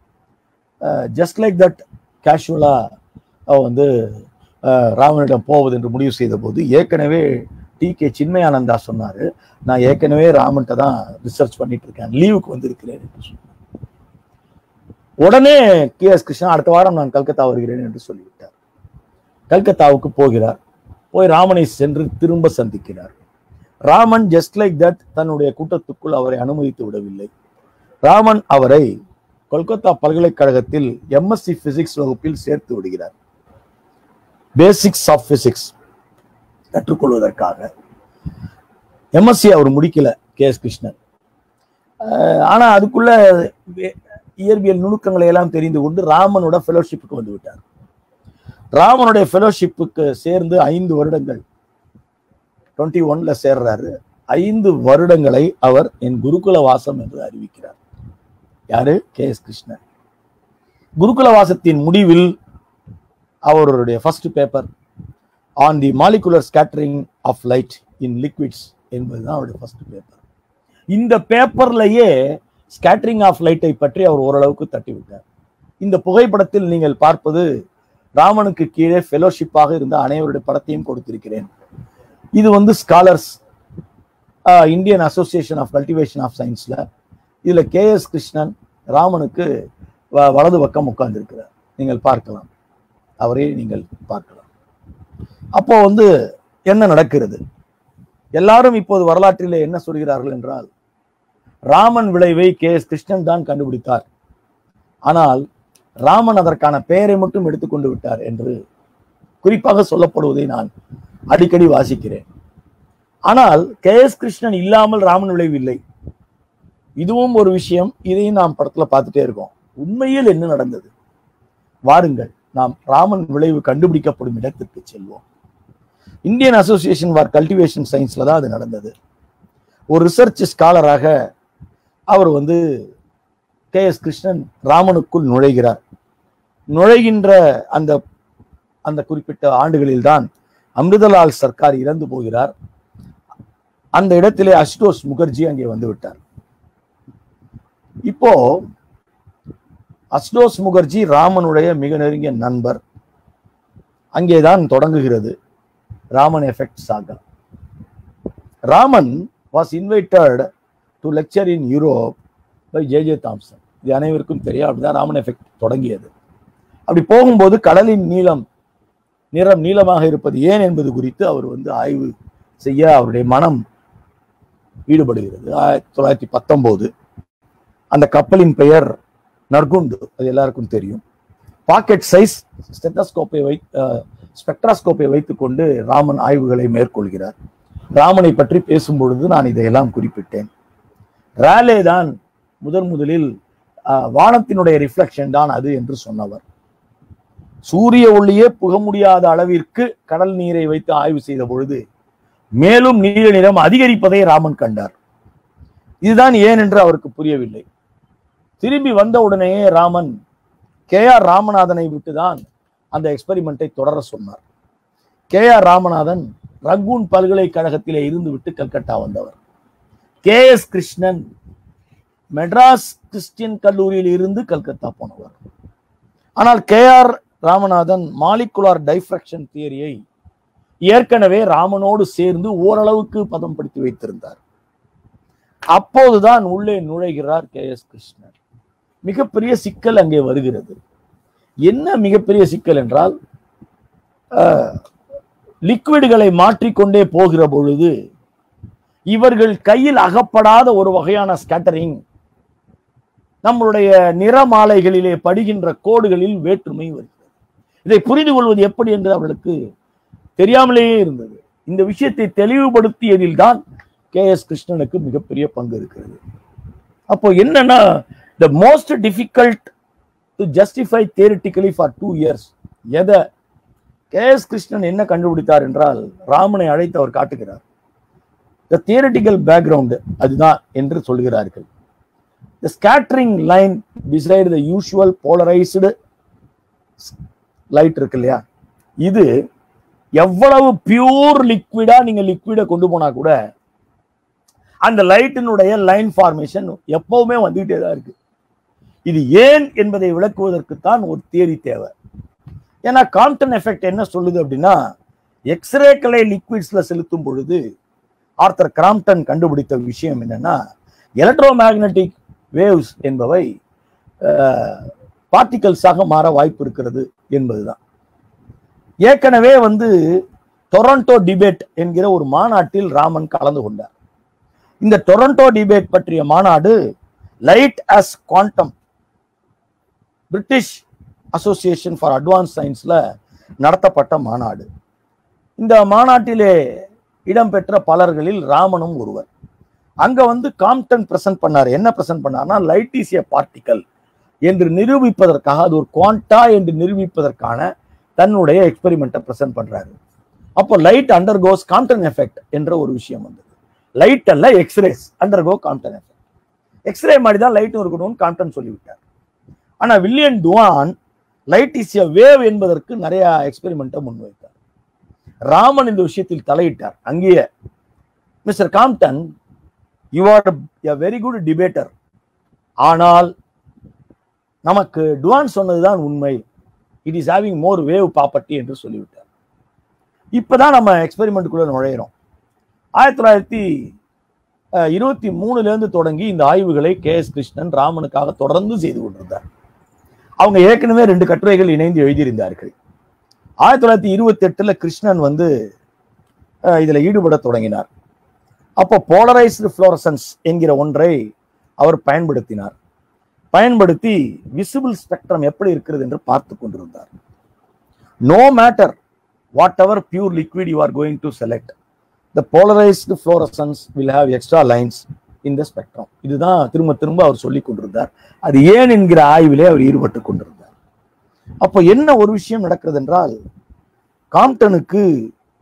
ஜஸ்ட் லைக் தட் கேஷுவலா வந்து அஹ், ராமனிடம் போவது என்று முடிவு செய்த போது ஏற்கனவே டி கே சின்மயானந்தா சொன்னாரு நான் ஏற்கனவே ராமன்ட்ட தான் ரிசர்ச் பண்ணிட்டு இருக்கேன் லீவுக்கு வந்திருக்கிறேன் என்று சொன்னார் உடனே கே எஸ் கிருஷ்ணா அடுத்த வாரம் நான் கல்கத்தா வருகிறேன் என்று சொல்லிவிட்டார் கல்கத்தாவுக்கு போகிறார் போய் ராமனை சென்று திரும்ப சந்திக்கிறார் ராமன் ஜஸ்ட் லைக் தட் தன்னுடைய கூட்டத்துக்குள் அவரை அனுமதித்து விடவில்லை ராமன் அவரை கொல்கத்தா பல்கலைக்கழகத்தில் எம்எஸ்சி பிசிக்ஸ் வகுப்பில் சேர்த்து விடுகிறார் பேசிக்ஸ் ஆஃப் பிசிக்ஸ் கற்றுக்கொள்வதற்காக எம்எஸ்சி அவர் முடிக்கல கே எஸ் கிருஷ்ணன் அஹ் ஆனா அதுக்குள்ள வே- இயற்பியல் நுணுக்கங்களை எல்லாம் தெரிந்து கொண்டு ராமனோட ஃபெலோஷிப்புக்கு வந்து விட்டார் ராமனுடைய ஃபெலோஷிப்புக்கு சேர்ந்து ஐந்து வருடங்கள் டுவெண்ட்டி ஒன்ல சேர்றாரு ஐந்து வருடங்களை அவர் என் குருகுல வாசம் என்று அறிவிக்கிறார் யாரு கே எஸ் கிருஷ்ணன் குருகுல வாசத்தின் முடிவில் அவருடைய first paper on the molecular scattering of light in liquids என்பதுதான் அவருடைய ஃபர்ஸ்ட் பேப்பர் இந்த பேப்பர்லயே ஸ்கேட்டரிங் ஆஃப் லைட்டை பற்றி அவர் ஓரளவுக்கு தட்டி விட்டார் இந்த புகைப்படத்தில் நீங்கள் பார்ப்பது ராமனுக்கு கீழே ஃபெலோஷிப்பாக இருந்த அனைவருடைய படத்தையும் கொடுத்திருக்கிறேன் இது வந்து scholars Indian association of cultivation of சயின்ஸ்ல இதுல கே எஸ் கிருஷ்ணன் ராமனுக்கு வ- வலது பக்கம் உட்கார்ந்திருக்கிறார் நீங்கள் பார்க்கலாம் அவரே நீங்கள் பார்க்கலாம் அப்போ வந்து என்ன நடக்கிறது எல்லாரும் இப்போது வரலாற்றிலே என்ன சொல்கிறார்கள் என்றால் ராமன் விளைவை கே எஸ் கிருஷ்ணன் தான் கண்டுபிடித்தார் ஆனால் ராமன் அதற்கான பெயரை மட்டும் எடுத்துக்கொண்டு விட்டார் என்று குறிப்பாக சொல்லப்படுவதை நான் அடிக்கடி வாசிக்கிறேன் ஆனால் கே எஸ் கிருஷ்ணன் இல்லாமல் ராமன் விளைவு இல்லை இதுவும் ஒரு விஷயம் இதையும் நாம் படத்துல பார்த்துட்டே இருக்கோம் உண்மையில் என்ன நடந்தது வாருங்கள் நாம் ராமன் விளைவு கண்டுபிடிக்கப்படும் இடத்திற்கு செல்வோம் இந்தியன் அசோசியேஷன் ஃபார் கல்டிவேஷன் சயின்ஸ்ல தான் அது நடந்தது ஒரு ரிசர்ச் ஸ்காலராக அவர் வந்து கே எஸ் கிருஷ்ணன் ராமனுக்குள் நுழைகிறார் நுழைகின்ற அந்த அந்த குறிப்பிட்ட ஆண்டுகளில் தான் அமிர்தலால் சர்க்கார் இறந்து போகிறார் அந்த இடத்திலே அசுதோஷ் முகர்ஜி அங்கே வந்து விட்டார் இப்போ அஸ்டோஸ் முகர்ஜி ராமனுடைய மிக நெருங்கிய நண்பர் அங்கேதான் தொடங்குகிறது Raman effect Saha Raman was invited to lecture in Europe by J J Thomson இது அனைவருக்கும் தெரியும் அப்படிதான் ராமன் எஃபெக்ட் தொடங்கியது அப்படி போகும்போது கடலின் நீளம் நிறம் நீளமாக இருப்பது ஏன் என்பது குறித்து அவர் வந்து ஆய்வு செய்ய அவருடைய மனம் ஈடுபடுகிறது ஆயிரத்தி தொள்ளாயிரத்தி பத்தொன்பது அந்த கப்பலின் பெயர் நர்குண்டு அது எல்லாருக்கும் தெரியும் பாக்கெட் சைஸ் ஸ்டெட்டஸ்கோப்பை வை ஸ்பெக்ட்ராஸ்கோப்பை வைத்துக்கொண்டு ராமன் ஆய்வுகளை மேற்கொள்கிறார் ராமனை பற்றி பேசும் பொழுது நான் இதையெல்லாம் குறிப்பிட்டேன் ராலே தான் முதன் முதலில் அஹ், வானத்தினுடைய ரிஃப்ளெக்ஷன் தான் அது என்று சொன்னவர் சூரிய ஒளியே புக முடியாத அளவிற்கு கடல் நீரை வைத்து ஆய்வு செய்த பொழுது மேலும் நீல நிறம் அதிகரிப்பதை ராமன் கண்டார் இதுதான் ஏன் என்று அவருக்கு புரியவில்லை திரும்பி வந்த உடனேயே ராமன் கே ஆர் ராமநாதனை விட்டுதான் அந்த எக்ஸ்பெரிமெண்ட்டை தொடர சொன்னார் கே ஆர் ராமநாதன் ரங்கூன் பல்கலைக்கழகத்திலே இருந்து விட்டு கல்கட்டா வந்தவர் K S Krishnan Madras Christian கல்லூரியில் இருந்து கல்கத்தா போனவர் ஆனால் K R Ramanathan molecular diffraction தியரியை ஏற்கனவே ராமனோடு சேர்ந்து ஓரளவுக்கு பதம் படுத்தி வைத்திருந்தார் அப்போதுதான் உள்ளே நுழைகிறார் கே எஸ் கிருஷ்ணன் மிகப்பெரிய சிக்கல் அங்கே வருகிறது என்ன மிகப்பெரிய சிக்கல் என்றால் லிக்விடுகளை மாற்றிக்கொண்டே போகிற பொழுது இவர்கள் கையில் அகப்படாத ஒரு வகையான ஸ்கேட்டரிங் நம்மளுடைய நிறமாலைகளிலே படுகின்ற கோடுகளில் வேற்றுமை வருகிறது இதை புரிந்து கொள்வது எப்படி என்று அவர்களுக்கு தெரியாமலேயே இருந்தது இந்த விஷயத்தை தெளிவுபடுத்தியதில் தான் கே எஸ் கிருஷ்ணனுக்கு மிகப்பெரிய பங்கு இருக்கிறது அப்போ என்னன்னா the most difficult to justify theoretically for two years எதை கே எஸ் கிருஷ்ணன் என்ன கண்டுபிடித்தார் என்றால் ராமனை அழைத்து அவர் காட்டுகிறார் த தியரிட்டிக்கல் பேக்ரவுண்டு அதுதான் என்று சொல்கிறார்கள் the scattering line beside the usual polarized light இருக்கு இல்லையா இது எவ்வளவு பியூர் லிக்விடா நீங்க லிக்விட கொண்டு போனா கூட அந்த லைட்டினுடைய லைன் ஃபார்மேஷன் எப்பவுமே வந்துகிட்டே தான் இருக்கு இது ஏன் என்பதை விளக்குவதற்குத்தான் ஒரு தியரி தேவை ஏன்னா காம்டன் எஃபெக்ட் என்ன சொல்லுது அப்படின்னா எக்ஸ்ரேக்களை லிக்விட்ஸ்ல செலுத்தும் பொழுது ஆர்த்தர் கிராம்டன் கண்டுபிடித்த விஷயம் என்னன்னா எலக்ட்ரோ மேக்னட்டிக் வேவ்ஸ் என்பவை பார்ட்டிகல்ஸாக மாற வாய்ப்பு இருக்கிறது என்பதுதான் ஏற்கனவே வந்து டொரண்டோ டிபேட் என்கிற ஒரு மாநாட்டில் ராமன் கலந்து கொண்டார் இந்த டொரண்டோ டிபேட் பற்றிய மாநாடு light as quantum British Association for advance சயின்ஸ்ல நடத்தப்பட்ட மாநாடு இந்த மாநாட்டிலே இடம்பெற்ற பலர்களில் ராமனும் ஒருவர் அங்க வந்து காம்டன் பிரசன்ட் பண்ணார் என்ன பிரசன்ட் பண்ணார்னா லைட் இஸ் ஏ பார்ட்டிக்கல் என்று நிரூபிப்பதற்காக அது ஒரு குவாண்டா என்று நிரூபிப்பதற்கான தன்னுடைய எக்ஸ்பெரிமெண்ட்டை பிரசன்ட் பண்றாரு அப்போ light undergoes Compton effect என்ற ஒரு விஷயம் வந்தது லைட் அல்ல X-rays undergo Compton effect X-ray மாதிரி தான் லைட்டும் இருக்கணும்னு காம்டன் சொல்லிவிட்டார் ஆனா William Duane light is a wave என்பதற்கு நிறைய எக்ஸ்பெரிமெண்ட்டை முன்வைத்தார் ராமன் இந்த விஷயத்தில் தலையிட்டார் அங்கேயே mister Compton you are a very good debater ஆனால் நமக்கு டுவான் சொன்னதுதான் உண்மை it is having more wave property என்று சொல்லிவிட்டார் இப்பதான் நம்ம எக்ஸ்பெரிமெண்ட்டுக்குள்ள நுழையிறோம் ஆயிரத்தி தொள்ளாயிரத்தி அஹ், இருபத்தி மூணுல இருந்து தொடங்கி இந்த ஆய்வுகளை கே எஸ் கிருஷ்ணன் ராமனுக்காக தொடர்ந்து செய்து கொண்டிருந்தார் அவங்க ஏற்கனவே ரெண்டு கட்டுரைகள் இணைந்து எழுதியிருந்தார்கள் ஆயிரத்தி தொள்ளாயிரத்தி இருபத்தி எட்டுல கிருஷ்ணன் வந்து அஹ், இதுல ஈடுபட தொடங்கினார் அப்போ போலரைஸ்டு ஃப்ளோரசன்ஸ் என்கிற ஒன்றை அவர் பயன்படுத்தினார் பயன்படுத்தி விசிபிள் ஸ்பெக்ட்ரம் எப்படி இருக்கிறது என்று பார்த்து கொண்டிருந்தார் no matter whatever pure liquid you are going to select the polarized fluorescence will have extra lines in the spectrum இதுதான் திரும்ப திரும்ப அவர் சொல்லி கொண்டிருந்தார் அது ஏன் என்கிற ஆய்விலே அவர் ஈடுபட்டு கொண்டிருந்தார் அப்போ என்ன ஒரு விஷயம் நடக்கிறது என்றால் காம்டனுக்கு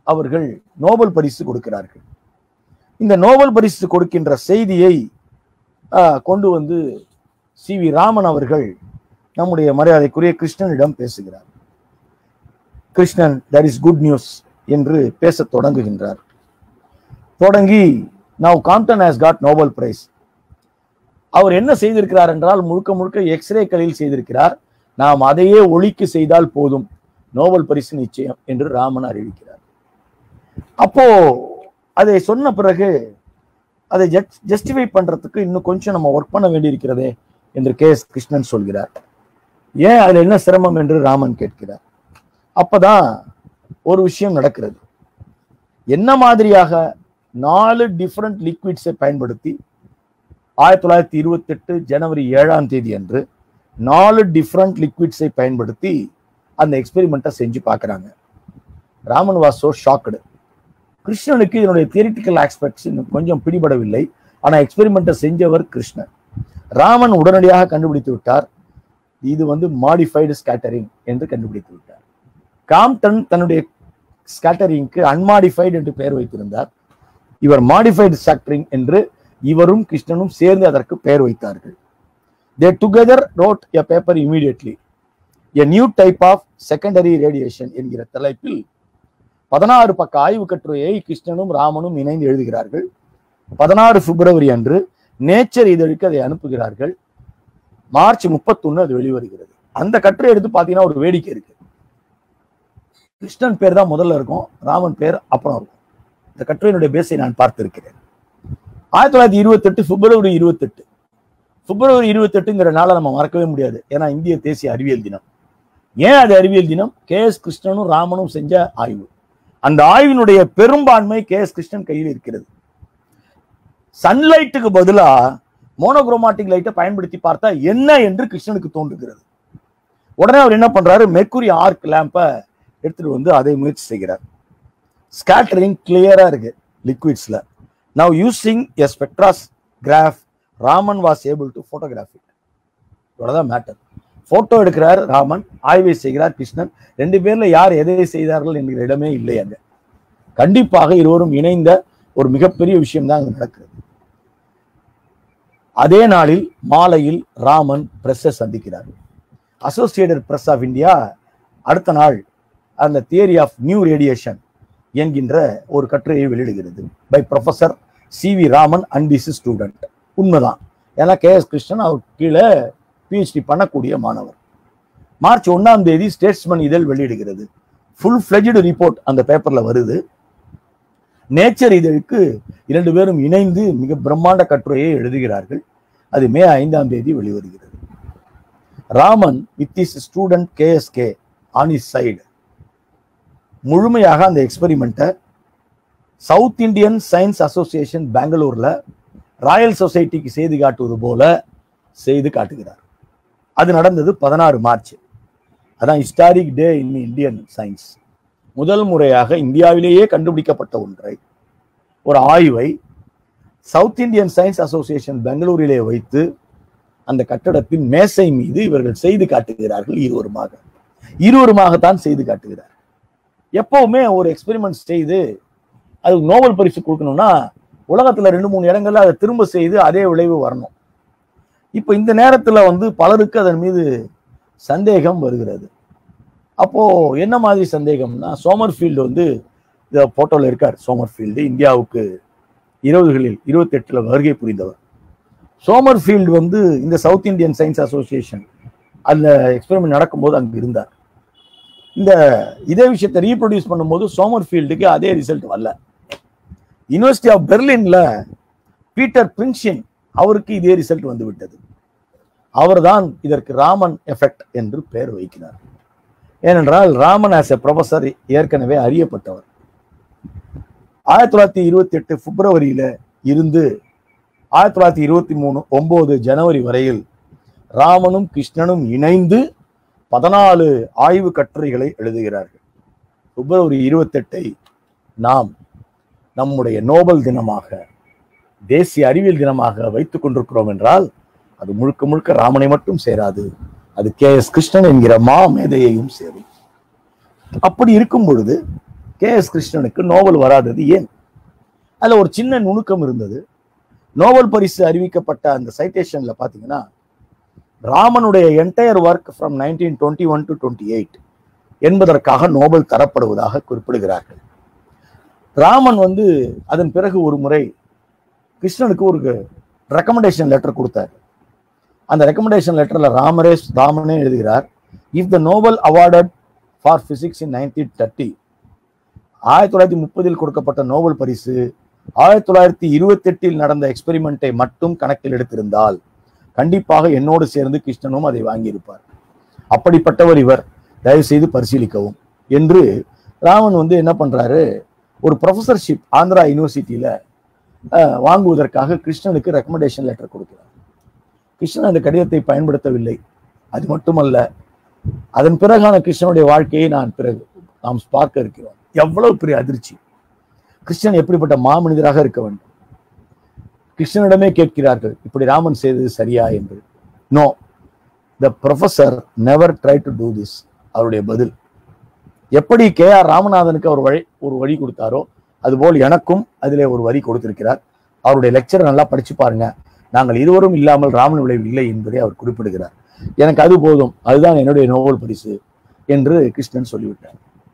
அவர்கள் நோபல் பரிசு கொடுக்கிறார்கள் இந்த நோபல் பரிசு கொடுக்கின்ற செய்தியை ஆஹ், கொண்டு வந்து சி வி ராமன் அவர்கள் நம்முடைய மரியாதைக்குரிய கிருஷ்ணனிடம் பேசுகிறார் Krishnan that is good news என்று பேசத் தொடங்குகின்றார் தொடங்கி now Compton has got Nobel prize அவர் என்ன செய்திருக்கிறார் என்றால் முழுக்க முழுக்க எக்ஸ்ரேக்களில் செய்திருக்கிறார் நாம் அதையே ஒளிக்கு செய்தால் போதும் நோபல் பரிசு நிச்சயம் என்று ராமன் அறிவிக்கிறார் அப்போ அதை சொன்ன பிறகு அதை ஜஸ்டிஃபை பண்றதுக்கு இன்னும் கொஞ்சம் நம்ம ஒர்க் பண்ண வேண்டியிருக்கிறதே என்று கே எஸ் கிருஷ்ணன் சொல்கிறார் ஏன் அதுல என்ன சிரமம் என்று ராமன் கேட்கிறார் அப்பதான் ஒரு விஷயம் நடக்கிறது என்ன மாதிரியாக நாலு டிஃப்ரெண்ட் லிக்விட்ஸை பயன்படுத்தி ஆயிரத்தி தொள்ளாயிரத்தி இருபத்தி எட்டு ஜனவரி ஏழாம் தேதி அன்று நாலு டிஃப்ரெண்ட் லிக்விட்ஸை பயன்படுத்தி அந்த எக்ஸ்பெரிமெண்ட்டை செஞ்சு பார்க்குறாங்க ராமன் வாஸ் சோ ஷாக்டு கிருஷ்ணனுக்கு இதனுடைய தியரிட்டிக்கல் ஆஸ்பெக்ட்ஸ் இன்னும் கொஞ்சம் பிடிபடவில்லை ஆனால் எக்ஸ்பெரிமெண்ட்டை செஞ்சவர் கிருஷ்ணன் ராமன் உடனடியாக கண்டுபிடித்து விட்டார் இது வந்து மாடிஃபைடு ஸ்கேட்டரிங் என்று கண்டுபிடித்து விட்டார் காம்டன் தன்னுடைய ஸ்கேட்டரிங்க்கு அன்மாடிஃபைடு என்று பெயர் வைத்திருந்தார் இவர் மாடிஃபைடு ஸ்கேட்டரிங் என்று இவரும் கிருஷ்ணனும் சேர்ந்து அதற்கு பெயர் வைத்தார்கள் they together wrote a paper immediately a new type of secondary radiation என்கிற தலைப்பில் பதினாறு பக்க ஆய்வு கட்டுரையை கிருஷ்ணனும் ராமனும் இணைந்து எழுதுகிறார்கள் பதினாறு பிப்ரவரி அன்று நேச்சர் இதழுக்கு அதை அனுப்புகிறார்கள் மார்ச் முப்பத்தொன்னு அது வெளிவருகிறது அந்த கட்டுரை எடுத்து பார்த்தீங்கன்னா ஒரு வேடிக்கை இருக்கு கிருஷ்ணன் பேர் தான் முதல்ல இருக்கும் ராமன் பேர் அப்புறம் இருக்கும் இந்த கட்டுரையினுடைய பேஸை நான் பார்த்திருக்கிறேன் ஆயிரத்தி தொள்ளாயிரத்தி இருபத்தெட்டு பிப்ரவரி இருபத்தெட்டு பிப்ரவரி இருபத்தெட்டுங்கிற நாளை நம்ம மறக்கவே முடியாது ஏன்னா இந்திய தேசிய அறிவியல் தினம் ஏன் அது அறிவியல் தினம் கே எஸ் கிருஷ்ணனும் ராமனும் செஞ்ச ஆய்வு அந்த ஆய்வினுடைய பெரும்பான்மை கே எஸ் கிருஷ்ணன் கையில் இருக்கிறது சன்லைட்டுக்கு பதிலா மோனோக்ரோமாட்டிக் லைட்டை பயன்படுத்தி பார்த்தா என்ன என்று கிருஷ்ணனுக்கு தோன்றுகிறது உடனே அவர் என்ன பண்றாரு மெர்க்குரி ஆர்க் லேம்பை எடுத்துட்டு வந்து அதை முயற்சி செய்கிறார் ஸ்கேட்டரிங் கிளியரா இருக்கு லிக்விட்ஸ்ல now using a spectrograph Raman was able to photography இவ்வளவுதான் மேட்டர் போட்டோ எடுக்கிறார் ராமன் ஆய்வை செய்கிறார் கிருஷ்ணன் ரெண்டு பேர்ல யார் எதை செய்தார்கள் என்கிற இடமே இல்லை அங்க கண்டிப்பாக இருவரும் இணைந்த ஒரு மிகப்பெரிய விஷயம் தான் அங்க நடக்கிறது அதே நாளில் மாலையில் ராமன் பிரஸ்ஸை சந்திக்கிறார் அசோசியேட்டட் பிரஸ் ஆஃப் இந்தியா அடுத்த நாள் அந்த தியரி ஆஃப் நியூ ரேடியேஷன் என்கின்ற ஒரு கட்டுரையை வெளியிடுகிறது by professor C V Raman and this student உண்மைதான் ஏன்னா கே எஸ் கிருஷ்ணன் அவர் கீழே பிஹெச்டி பண்ணக்கூடிய மாணவர் மார்ச் ஒன்னாம் தேதி ஸ்டேட்ஸ்மன் இதழ் வெளியிடுகிறது ஃபுல் ஃபிளெஜ்டு ரிப்போர்ட் அந்த பேப்பர்ல வருது நேச்சர் இதழுக்கு இரண்டு பேரும் இணைந்து மிக பிரம்மாண்ட கட்டுரையை எழுதுகிறார்கள் அது மே ஐந்தாம் தேதி வெளிவருகிறது Raman with his student KSK on his side முழுமையாக அந்த எக்ஸ்பெரிமெண்ட்டை சவுத் இந்தியன் சயின்ஸ் அசோசியேஷன் பெங்களூர்ல ராயல் சொசைட்டிக்கு செய்து காட்டுவது போல செய்து காட்டுகிறார் அது நடந்தது பதினாறு மார்ச் அதான் historic day in Indian science முதல் முறையாக இந்தியாவிலேயே கண்டுபிடிக்கப்பட்ட ஒன்றை ஒரு ஆய்வை சவுத் இந்தியன் சயின்ஸ் அசோசியேஷன் பெங்களூரிலே வைத்து அந்த கட்டடத்தின் மேசை மீது இவர்கள் செய்து காட்டுகிறார்கள் இருவருமாக இருவருமாகத்தான் செய்து காட்டுகிறார் எப்பவுமே ஒரு எக்ஸ்பெரிமெண்ட் செய்து அதுக்கு நோபல் பரிசு கொடுக்கணும்னா உலகத்துல ரெண்டு மூணு இடங்கள்ல அதை திரும்ப செய்து அதே விளைவு வரணும் இப்போ இந்த நேரத்துல வந்து பலருக்கு அதன் மீது சந்தேகம் வருகிறது அப்போ என்ன மாதிரி சந்தேகம்னா சோமர்ஃபீல்டு வந்து இந்த போட்டோல இருக்கார் சோமர்ஃபீல்டு இந்தியாவுக்கு இருபதுகளில் இருபத்தி எட்டுல வருகை புரிந்தவர் சோமர்ஃபீல்டு வந்து இந்த சவுத் இந்தியன் சயின்ஸ் அசோசியேஷன் அந்த எக்ஸ்பெரிமெண்ட் நடக்கும்போது அங்க இருந்தார் இந்த இதே விஷயத்தை ரீப்ரொடியூஸ் பண்ணும்போது சோமர்ஃபீல்டுக்கு அதே ரிசல்ட் வரல யூனிவர்சிட்டி ஆஃப் பெர்லின்ல பீட்டர் பிரின்ஷின் அவருக்கு இதே ரிசல்ட் வந்து விட்டது அவர்தான் இதற்கு ராமன் எஃபெக்ட் என்று பெயர் வைக்கிறார் ஏனென்றால் ராமன் ஆஸ் எ ப்ரொஃபசர் ஏற்கனவே அறியப்பட்டவர் ஆயிரத்தி தொள்ளாயிரத்தி இருபத்தி எட்டு பிப்ரவரியில இருந்து ஆயிரத்தி தொள்ளாயிரத்தி இருபத்தி மூணு ஒன்பது ஜனவரி வரையில் ராமனும் கிருஷ்ணனும் இணைந்து பதினாலு ஆய்வு கட்டுரைகளை எழுதுகிறார்கள் பிப்ரவரி இருபத்தெட்டை நாம் நம்முடைய நோபல் தினமாக தேசிய அறிவியல் தினமாக வைத்துக் கொண்டிருக்கிறோம் என்றால் அது முழுக்க முழுக்க ராமனை மட்டும் சேராது அது கே எஸ் கிருஷ்ணன் என்கிற மா மேதையையும் சேரும் அப்படி இருக்கும் பொழுது கே எஸ் கிருஷ்ணனுக்கு நோபல் வராதது ஏன் அதுல ஒரு சின்ன நுணுக்கம் இருந்தது நோபல் பரிசு அறிவிக்கப்பட்ட அந்த சைட்டேஷன்ல பாத்தீங்கன்னா ராமனுடைய entire work from nineteen twenty one to twenty eight என்பதற்காக நோபல் தரப்படுவதாக குறிப்பிடுகிறார்கள் ராமன் வந்து அதன் பிறகு ஒரு முறை கிருஷ்ணனுக்கு ஒரு ரெக்கமெண்டேஷன் லெட்டர் கொடுத்தார் அந்த ரெக்கமெண்டேஷன் லெட்டர்ல ராமரே ராமனே எழுதுகிறார் if the Nobel awarded for physics in nineteen thirty ஆயிரத்தி தொள்ளாயிரத்தி முப்பதில் கொடுக்கப்பட்ட நோபல் பரிசு ஆயிரத்தி தொள்ளாயிரத்தி இருபத்தி எட்டில் நடந்த எக்ஸ்பெரிமெண்ட்டை மட்டும் கணக்கில் எடுத்திருந்தால் கண்டிப்பாக என்னோடு சேர்ந்து கிருஷ்ணனும் அதை வாங்கியிருப்பார் அப்படிப்பட்டவர் இவர் தயவு செய்து பரிசீலிக்கவும் என்று ராமன் வந்து என்ன பண்றாரு ஒரு ப்ரொஃபஸர்ஷிப் ஆந்திரா யூனிவர்சிட்டியில அஹ், வாங்குவதற்காக கிருஷ்ணனுக்கு ரெக்கமெண்டேஷன் லெட்டர் கொடுக்கிறார் கிருஷ்ணன் அந்த கடிதத்தை பயன்படுத்தவில்லை அது மட்டுமல்ல அதன் பிறகான கிருஷ்ணனுடைய வாழ்க்கையை நான் பிறகு நாம் பார்க்க இருக்கிறோம் எவ்வளவு பெரிய அதிர்ச்சி கிருஷ்ணன் எப்படிப்பட்ட மாமனிதராக இருக்க வேண்டும் கிருஷ்ணனிடமே கேட்கிறார்கள் இப்படி ராமன் செய்தது சரியா என்று no the professor never try to do this அவருடைய பதில் எப்படி கே ஆர் ராமநாதனுக்கு அவர் வழி ஒரு வழி கொடுத்தாரோ அதுபோல் எனக்கும் அதிலே ஒரு வரி கொடுத்திருக்கிறார் அவருடைய லெக்சர் நல்லா படிச்சு பாருங்க நாங்கள் இருவரும் இல்லாமல் ராமன் விளைவு இல்லை என்பதை அவர் குறிப்பிடுகிறார் எனக்கு அது போதும் அதுதான் என்னுடைய நோபல் பரிசு என்று கிருஷ்ணன் சொல்லிவிட்டார்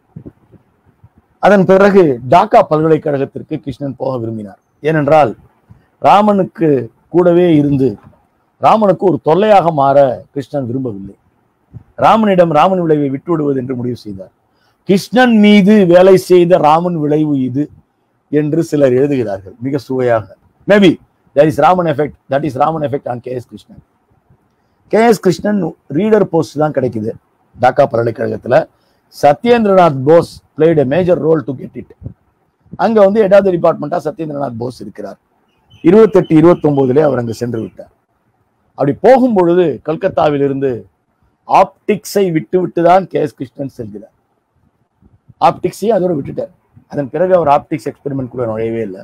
அதன் பிறகு டாக்கா பல்கலைக்கழகத்திற்கு கிருஷ்ணன் போக விரும்பினார் ஏனென்றால் ராமனுக்கு கூடவே இருந்து ராமனுக்கு ஒரு தொல்லையாக மாற கிருஷ்ணன் விரும்பவில்லை ராமனிடம் ராமன் விளைவை விட்டுவிடுவது என்று முடிவு செய்தார் கிருஷ்ணன் மீது வேலை செய்த ராமன் விளைவு இது என்று சிலர் எழுதுகிறார்கள் மிக சுவையாக maybe that is Raman effect that is Raman effect on K S Krishnan K S Krishnan reader post தான் கிடைக்குது டாக்கா பல்கலைக்கழகத்துல Satyendranath Bose played a major role to get it அங்க வந்து எட்டாவது டிபார்ட்மெண்டா சத்யேந்திரநாத் போஸ் இருக்கிறார் இருபத்தெட்டு இருபத்தி ஒன்பதுல அவர் அங்க சென்று விட்டார் அப்படி போகும் பொழுது கல்கத்தாவில் இருந்து ஆப்டிக்ஸை விட்டு விட்டு தான் கே எஸ் கிருஷ்ணன் செல்கிறார் ஆப்டிக்ஸையும் அதோட விட்டுட்டார் அதன் பிறகு அவர் ஆப்டிக்ஸ் எக்ஸ்பெரிமெண்ட் கூட நுழையவே இல்லை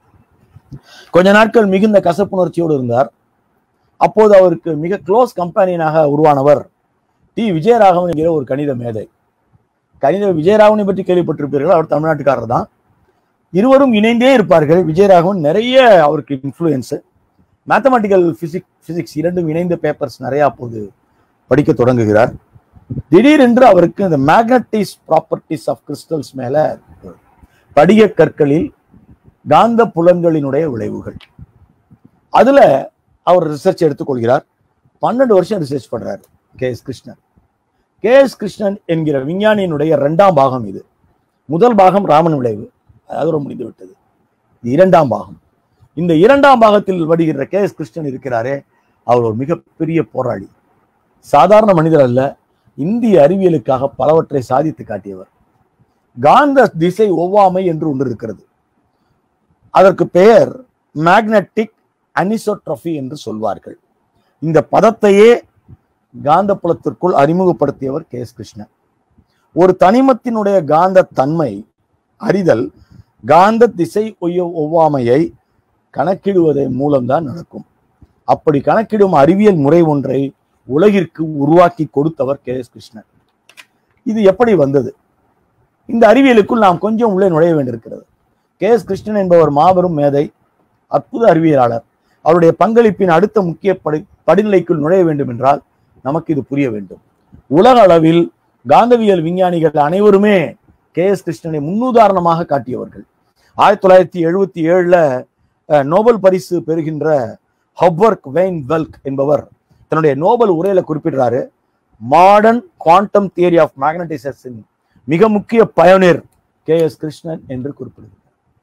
கொஞ்ச நாட்கள் மிகுந்த கசப்புணர்ச்சியோடு இருந்தார் அப்போது அவருக்கு மிக க்ளோஸ் கம்பெனியனாக உருவானவர் டி விஜயராகவன் என்கிற ஒரு கணித மேதை கணித விஜயராகவனை பற்றி கேள்விப்பட்டிருப்பீர்கள் அவர் தமிழ்நாட்டுக்காரர் தான் இருவரும் இணைந்தே இருப்பார்கள் விஜயராகவன் நிறைய அவருக்கு இன்ஃப்ளூயன்ஸ் மேத்தமெட்டிக்கல் பிசிக் பிசிக்ஸ் இரண்டும் இணைந்த பேப்பர்ஸ் நிறைய அப்போது படிக்க தொடங்குகிறார் திடீரென்று அவருக்கு இந்த மேக்னட்டிஸ் ப்ராப்பர்ட்டிஸ் ஆஃப் கிறிஸ்டல்ஸ் மேல படிக கற்களில் காந்த புலன்களினுடைய விளைவுகள் அதுல அவர் ரிசர்ச் எடுத்துக்கொள்கிறார் பன்னெண்டு வருஷம் ரிசர்ச் பண்றாரு K S Krishnan K S Krishnan என்கிற விஞ்ஞானியினுடைய இரண்டாம் பாகம் இது முதல் பாகம் ராமன் விளைவு அதோட முடிந்து விட்டது இது இரண்டாம் பாகம் இந்த இரண்டாம் பாகத்தில் வருகிற கே எஸ் கிருஷ்ணன் இருக்கிறாரே அவர் ஒரு மிகப்பெரிய போராளி சாதாரண மனிதர் அல்ல இந்திய அறிவியலுக்காக பலவற்றை சாதித்து காட்டியவர் காந்த திசை ஒவ்வாமை என்று ஒன்று இருக்கிறது அதற்கு பெயர் மேக்னட்டிக் அனிசோட்ரோபி என்று சொல்வார்கள் இந்த பதத்தையே காந்தப்புலத்திற்குள் அறிமுகப்படுத்தியவர் கே எஸ் கிருஷ்ணன் ஒரு தனிமத்தினுடைய காந்த தன்மை அறிதல் காந்த திசை ஒய்ய- ஒவ்வாமையை கணக்கிடுவதன் மூலம்தான் நடக்கும் அப்படி கணக்கிடும் அறிவியல் முறை ஒன்றை உலகிற்கு உருவாக்கி கொடுத்தவர் கே எஸ் கிருஷ்ணன் இது எப்படி வந்தது இந்த அறிவியலுக்குள் நாம் கொஞ்சம் உள்ளே நுழைய வேண்டியிருக்கிறது கே எஸ் கிருஷ்ணன் என்பவர் மாபெரும் மேதை அற்புத அறிவியலாளர் அவருடைய பங்களிப்பின் அடுத்த முக்கிய படி படிநிலைக்குள் நுழைய வேண்டும் என்றால் நமக்கு இது புரிய வேண்டும் உலக அளவில் காந்தவியல் விஞ்ஞானிகள் அனைவருமே கே எஸ் கிருஷ்ணனை முன்னுதாரணமாக காட்டியவர்கள் ஆயிரத்தி தொள்ளாயிரத்தி எழுபத்தி ஏழுல அஹ், நோபல் பரிசு பெறுகின்ற ஹப்வர்க் வெயின் வெல்க் என்பவர் தன்னுடைய நோபல் உரையில குறிப்பிடுறாரு மாடர்ன் குவாண்டம் தியரி ஆஃப் மேக்னட்டிசஸின் மிக முக்கிய பயனர் கே எஸ் கிருஷ்ணன் என்று குறிப்பிடுகிறார்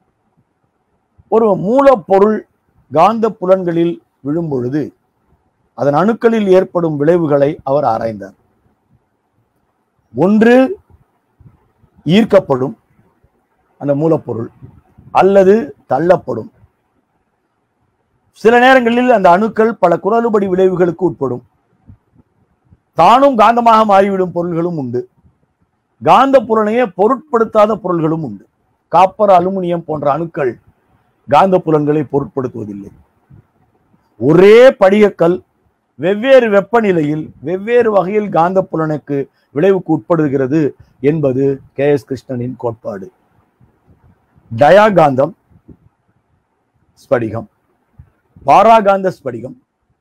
ஒரு மூலப்பொருள் காந்த புலன்களில் விழும் பொழுது அதன் அணுக்களில் ஏற்படும் விளைவுகளை அவர் ஆராய்ந்தார் ஒன்று ஈர்க்கப்படும் அந்த மூலப்பொருள் அல்லது தள்ளப்படும் சில நேரங்களில் அந்த அணுக்கள் பல குரலுபடி விளைவுகளுக்கு உட்படும் தானும் காந்தமாக மாறிவிடும் பொருள்களும் உண்டு காந்த புலனையே பொருட்படுத்தாத பொருள்களும் உண்டு காப்பர் அலுமினியம் போன்ற அணுக்கள் காந்த புலன்களை பொருட்படுத்துவதில்லை ஒரே படிகக்கல் வெவ்வேறு வெப்பநிலையில் வெவ்வேறு வகையில் காந்த புலனுக்கு விளைவுக்கு உட்படுகிறது என்பது கே எஸ் கிருஷ்ணனின் கோட்பாடு டயாகாந்தம் ஸ்படிகம் பாராகாந்த ஸ்படிகம்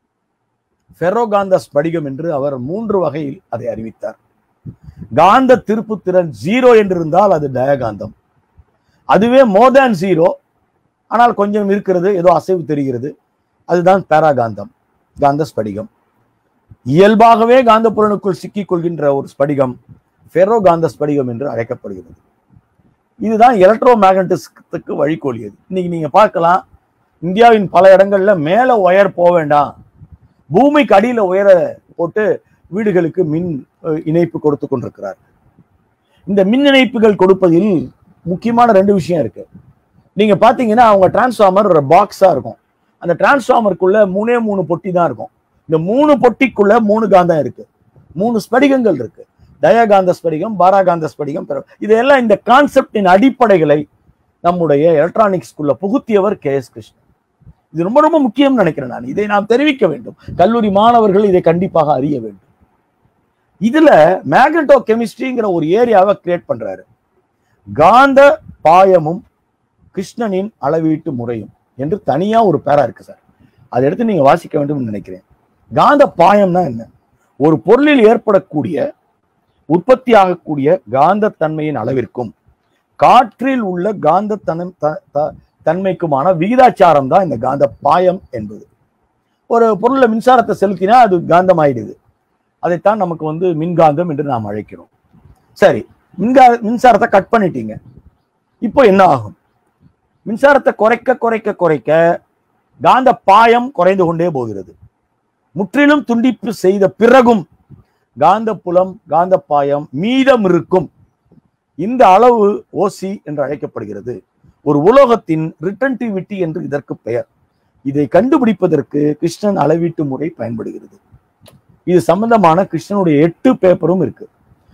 ஃபெரோகாந்த ஸ்படிகம் என்று அவர் மூன்று வகையில் அதை அறிவித்தார் காந்த திருப்புத்திறன் ஜீரோ என்று இருந்தால் அது டயகாந்தம் அதுவே மோர் தேன் ஜீரோ ஆனால் கொஞ்சம் இருக்கிறது ஏதோ அசைவு தெரிகிறது அதுதான் பேராகாந்தம் காந்த ஸ்படிகம் இயல்பாகவே காந்தப்புலனுக்குள் சிக்கிக் கொள்கின்ற ஒரு ஸ்படிகம் ஃபெரோ காந்த ஸ்படிகம் என்று அழைக்கப்படுகிறது இதுதான் எலக்ட்ரோ மேக்னட்டிசத்துக்கு வழிகோலியது இன்னைக்கு நீங்க பார்க்கலாம் இந்தியாவின் பல இடங்கள்ல மேல ஒயர் போக வேண்டாம் பூமிக்கு அடியில உயர போட்டு வீடுகளுக்கு மின் அஹ், இணைப்பு கொடுத்து கொண்டிருக்கிறார் இந்த மின் இணைப்புகள் கொடுப்பதில் முக்கியமான ரெண்டு விஷயம் இருக்கு நீங்க பாத்தீங்கன்னா அவங்க டிரான்ஸ்ஃபார்மர் பாக்ஸா இருக்கும் அந்த டிரான்ஸ்ஃபார்மருக்குள்ள மூணே மூணு பொட்டி தான் இருக்கும் இந்த மூணு பொட்டிக்குள்ள மூணு காந்தம் இருக்கு மூணு ஸ்படிகங்கள் இருக்கு டயகாந்த ஸ்படிகம் பாராகாந்த ஸ்படிகம் பெற- இதெல்லாம் இந்த கான்செப்டின் அடிப்படைகளை நம்முடைய எலக்ட்ரானிக்ஸ்குள்ள புகுத்தியவர் கே எஸ் கிருஷ்ணன் இது ரொம்ப ரொம்ப முக்கியம் நினைக்கிறேன் நான் இதை நாம் தெரிவிக்க வேண்டும் கல்லூரி மாணவர்கள் இதை கண்டிப்பாக அறிய வேண்டும் இதுல மேக்னட்டோ கெமிஸ்ட்ரிங்கிற ஒரு ஏரியாவை கிரியேட் பண்றாரு காந்த பாயமும் கிருஷ்ணனின் அளவீட்டு முறையும் என்று தனியா ஒரு பேரா இருக்கு சார் அதை எடுத்து நீங்க வாசிக்க வேண்டும் நினைக்கிறேன் காந்த பாயம்னா என்ன ஒரு பொருளில் ஏற்படக்கூடிய உற்பத்தி ஆகக்கூடிய காந்த தன்மையின் அளவிற்கும் காற்றில் உள்ள காந்த தனம் த- த- தன்மைக்குமான விகிதாச்சாரம் தான் இந்த காந்த பாயம் என்பது ஒரு பொருள்ல மின்சாரத்தை செலுத்தினா அது காந்தம் ஆயிடுது அதைத்தான் நமக்கு வந்து மின்காந்தம் என்று நாம் அழைக்கிறோம் சரி மின்கா மின்சாரத்தை கட் பண்ணிட்டீங்க இப்போ என்ன ஆகும் மின்சாரத்தை குறைக்க குறைக்க குறைக்க காந்த பாயம் குறைந்து கொண்டே போகிறது முற்றிலும் துண்டிப்பு செய்த பிறகும் காந்த புலம் காந்த பாயம் மீதம் இருக்கும் இந்த அளவு ஓசி என்று அழைக்கப்படுகிறது ஒரு உலோகத்தின் ரிட்டன்டிவிட்டி என்று இதற்கு பெயர் இதை கண்டுபிடிப்பதற்கு கிருஷ்ணன் அளவீட்டு முறை பயன்படுகிறது இது சம்பந்தமான கிருஷ்ணனுடைய எட்டு பேப்பரும் இருக்கு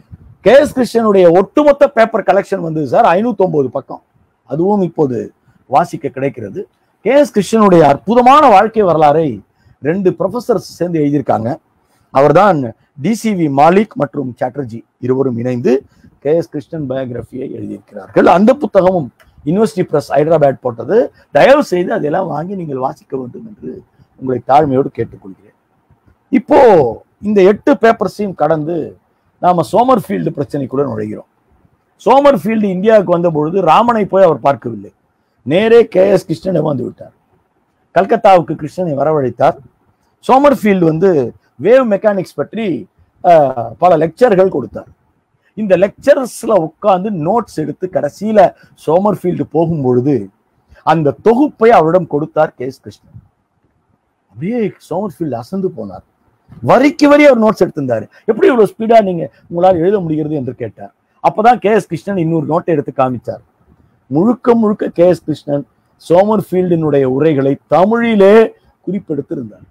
கே எஸ் கிருஷ்ணனுடைய ஒட்டுமொத்த பேப்பர் கலெக்ஷன் வந்து சார் ஐநூத்தி ஒன்பது பக்கம் அதுவும் இப்போது வாசிக்க கிடைக்கிறது கே எஸ் கிருஷ்ணனுடைய அற்புதமான வாழ்க்கை வரலாறை ரெண்டு ப்ரொஃபசர்ஸ் சேர்ந்து எழுதியிருக்காங்க அவர்தான் டிசிவி மாலிக் மற்றும் சாட்டர்ஜி இருவரும் இணைந்து கே எஸ் கிருஷ்ணன் பயோகிராஃபியை எழுதியிருக்கிறார்கள் அந்த புத்தகமும் யூனிவர்சிட்டி பிரஸ் ஹைதராபாத் போட்டது தயவு செய்து அதெல்லாம் வாங்கி நீங்கள் வாசிக்க வேண்டும் என்று உங்களை தாழ்மையோடு கேட்டுக்கொள்கிறேன் இப்போ இந்த எட்டு பேப்பர்ஸையும் கடந்து நாம சோமர்ஃபீல்டு பிரச்சனைக்குள்ள நுழைகிறோம் சோமர்ஃபீல்டு இந்தியாவுக்கு வந்த பொழுது ராமனை போய் அவர் பார்க்கவில்லை நேரே கே எஸ் கிருஷ்ணனை வந்து விட்டார் கல்கத்தாவுக்கு கிருஷ்ணனை வரவழைத்தார் சோமர்ஃபீல்டு வந்து வேவ் மெக்கானிக்ஸ் பற்றி அஹ், பல லெக்சர்கள் கொடுத்தார் இந்த லெக்சர்ஸ்ல உட்கார்ந்து நோட்ஸ் எடுத்து கடைசியில சோமர்ஃபீல்டு போகும் பொழுது அந்த தொகுப்பை அவரிடம் கொடுத்தார் கே எஸ் கிருஷ்ணன் அப்படியே சோமர்ஃபீல்டு அசந்து போனார் வரிக்கு வரி அவர் நோட்ஸ் எடுத்திருந்தாரு எப்படி இவ்வளவு ஸ்பீடா நீங்க உங்களால் எழுத முடிகிறது என்று கேட்டார் அப்பதான் கே எஸ் கிருஷ்ணன் இன்னொரு நோட்டை எடுத்து காமிச்சார் முழுக்க முழுக்க கே எஸ் கிருஷ்ணன் சோமர்ஃபீல்டினுடைய உரைகளை தமிழிலே குறிப்பெடுத்திருந்தார்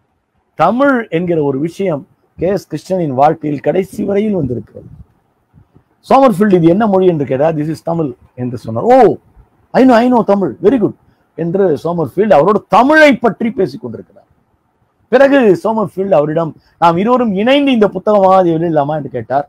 தமிழ் என்கிற ஒரு விஷயம் கே எஸ் கிருஷ்ணனின் வாழ்க்கையில் கடைசி வரையில் வந்திருக்கிறது சோமர்ஃபீல்டு இது என்ன மொழி என்று கேட்டார் திஸ் இஸ் தமிழ் என்று சொன்னார் oh I know I know Tamil very good என்று சோமர்ஃபீல்டு அவரோட தமிழை பற்றி பேசிக் கொண்டிருக்கிறார் பிறகு சோமர்ஃபீல்டு அவரிடம் நாம் இருவரும் இணைந்து இந்த புத்தகமாக வெளியிடலாமா என்று கேட்டார்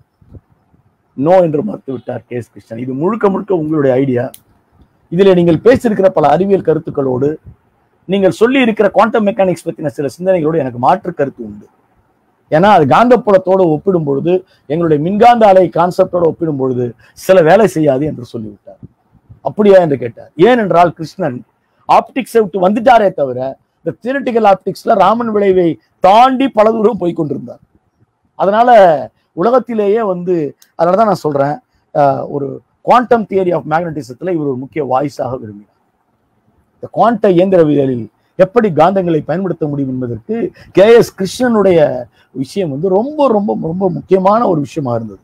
நோ என்று மறுத்து விட்டார் கே எஸ் கிருஷ்ணன் இது முழுக்க முழுக்க உங்களுடைய ஐடியா இதில் நீங்கள் பேசியிருக்கிற பல அறிவியல் கருத்துக்களோடு நீங்கள் சொல்லி இருக்கிற குவாண்டம் மெக்கானிக்ஸ் பற்றின சில சிந்தனைகளோடு எனக்கு மாற்று கருத்து உண்டு ஏன்னா அது காந்தப்புலத்தோடு ஒப்பிடும் பொழுது எங்களுடைய மின்காந்த அலை கான்செப்டோட ஒப்பிடும் பொழுது சில வேலை செய்யாது என்று சொல்லிவிட்டார் அப்படியா என்று கேட்டார் ஏனென்றால் கிருஷ்ணன் ஆப்டிக்ஸை விட்டு வந்துட்டாரே தவிர இந்த தியரட்டிக்கல் ஆப்டிக்ஸ்ல ராமன் விளைவை தாண்டி பல தூரம் போய் கொண்டிருந்தார் அதனால உலகத்திலேயே வந்து அதனால தான் நான் சொல்றேன் அஹ், ஒரு குவாண்டம் தியரி ஆஃப் மேக்னட்டிசத்துல இவர் ஒரு முக்கிய வாய்ஸாக விரும்பினார் இந்த குவாண்ட இயந்திரவியலில் எப்படி காந்தங்களை பயன்படுத்த முடியும் என்பதற்கு கே எஸ் கிருஷ்ணனுடைய விஷயம் வந்து ரொம்ப ரொம்ப ரொம்ப முக்கியமான ஒரு விஷயமா இருந்தது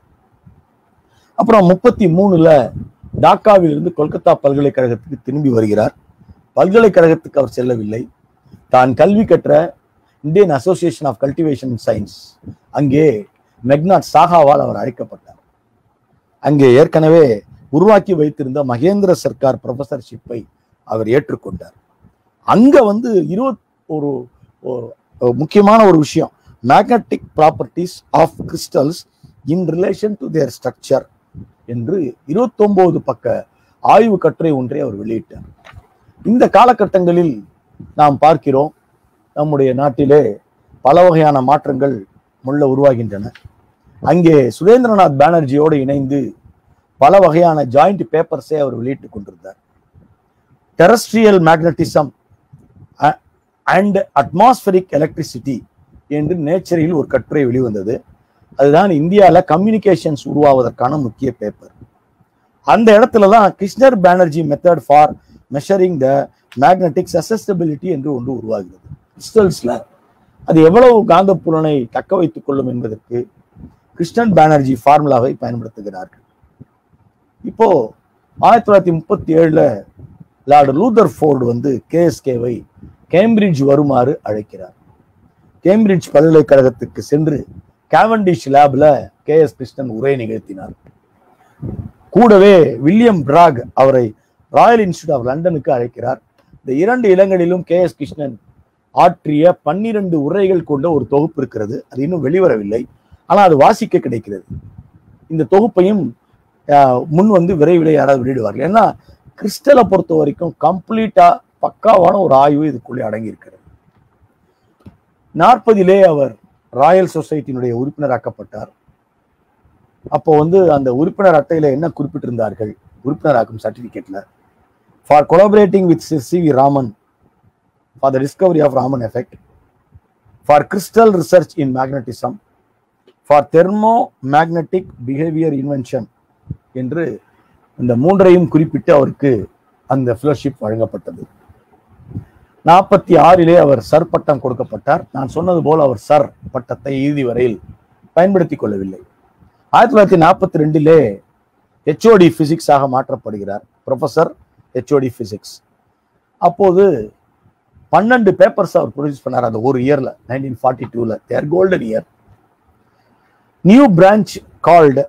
அப்புறம் முப்பத்தி மூணுல டாக்காவில் இருந்து கொல்கத்தா பல்கலைக்கழகத்துக்கு திரும்பி வருகிறார் பல்கலைக்கழகத்துக்கு அவர் செல்லவில்லை தான் கல்வி கற்ற Indian association of Cultivation Science அங்கே மெக்னாட் சாகாவால் அவர் அழைக்கப்பட்டார் அங்கே ஏற்கனவே உருவாக்கி வைத்திருந்த மகேந்திர சர்க்கார் ப்ரொஃபசர்ஷிப்பை அவர் ஏற்றுக்கொண்டார் அங்க வந்து இருபத் ஒரு ஒரு முக்கியமான ஒரு விஷயம் magnetic properties of crystals in relation to their structure என்று இருபத்தொன்பது பக்க ஆய்வு கட்டுரை ஒன்றை அவர் வெளியிட்டார் இந்த காலகட்டங்களில் நாம் பார்க்கிறோம் நம்முடைய நாட்டிலே பல வகையான மாற்றங்கள் முள்ள உருவாகின்றன அங்கே சுரேந்திரநாத் பானர்ஜியோடு இணைந்து பல வகையான ஜாயிண்ட் பேப்பர்ஸை அவர் வெளியிட்டுக் கொண்டிருந்தார் terrestrial magnetism and atmospheric electricity என்று நேச்சரில் ஒரு கட்டுரை வெளிவந்தது அதுதான் இந்தியாவில் கம்யூனிகேஷன்ஸ் உருவாவதற்கான முக்கிய பேப்பர் அந்த இடத்துல தான் Krishnan Banerjee method for measuring the magnetic susceptibility என்று ஒன்று உருவாகிறது கிறிஸ்டல்ஸ்ல அது எவ்வளவு காந்தப்புலனை தக்க வைத்துக் கொள்ளும் என்பதற்கு கிருஷ்ணன் பானர்ஜி ஃபார்முலாவை பயன்படுத்துகிறார்கள் இப்போ ஆயிரத்தி தொள்ளாயிரத்தி முப்பத்தி ஏழுல லார்டு லூதர் ஃபோர்டு வந்து கேஎஸ்கேவை கேம்பிரிட்ஜ் வருமாறு அழைக்கிறார் கேம்பிரிட்ஜ் பல்கலைக்கழகத்துக்கு சென்று கேவண்டிஷ் லேப்ல கே எஸ் கிருஷ்ணன் உரை நிகழ்த்தினார் கூடவே வில்லியம் பிராக் அவரை ராயல் இன்ஸ்டியூட் ஆஃப் லண்டனுக்கு அழைக்கிறார் இந்த இரண்டு இடங்களிலும் கே எஸ் கிருஷ்ணன் ஆற்றிய பன்னிரண்டு உரைகள் கொண்ட ஒரு தொகுப்பு இருக்கிறது அது இன்னும் வெளிவரவில்லை ஆனால் அது வாசிக்க கிடைக்கிறது இந்த தொகுப்பையும் ஆஹ், முன் வந்து விரைவில் யாராவது வெளியிடுவார்கள் ஏன்னா கிறிஸ்டலை பொறுத்த வரைக்கும் கம்ப்ளீட்டா பக்காவான ஒரு ஆய்வு இதுக்குள்ளே அடங்கி இருக்கிறது நாற்பதிலே அவர் ராயல் சொசைட்டியினுடைய உறுப்பினராக்கப்பட்டார் அப்போ வந்து அந்த உறுப்பினர் அட்டையில என்ன குறிப்பிட்டிருந்தார்கள் உறுப்பினராக்கும் சர்டிபிகேட்ல for collaborating with C V Raman for the discovery of Raman effect for crystal research in magnetism for thermomagnetic behaviour invention என்று இந்த மூன்றையும் குறிப்பிட்டு அவருக்கு அந்த ஃபெலோஷிப் வழங்கப்பட்டது நாற்பத்தி ஆறிலே அவர் சர் பட்டம் கொடுக்கப்பட்டார் நான் சொன்னது போல் அவர் சர் பட்டத்தை இறுதி வரையில் பயன்படுத்திக் கொள்ளவில்லை ஆயிரத்தி தொள்ளாயிரத்தி நாற்பத்தி ரெண்டிலே ஹெச்ஓடி பிசிக்ஸாக மாற்றப்படுகிறார் ப்ரொஃபசர் ஹெச்ஓடி பிசிக்ஸ் அப்போது பன்னெண்டு பேப்பர்ஸ் அவர் ப்ரொடியூஸ் பண்ணார் அந்த ஒரு இயர்ல நைன்டீன் ஃபார்ட்டி டூல their golden year new branch called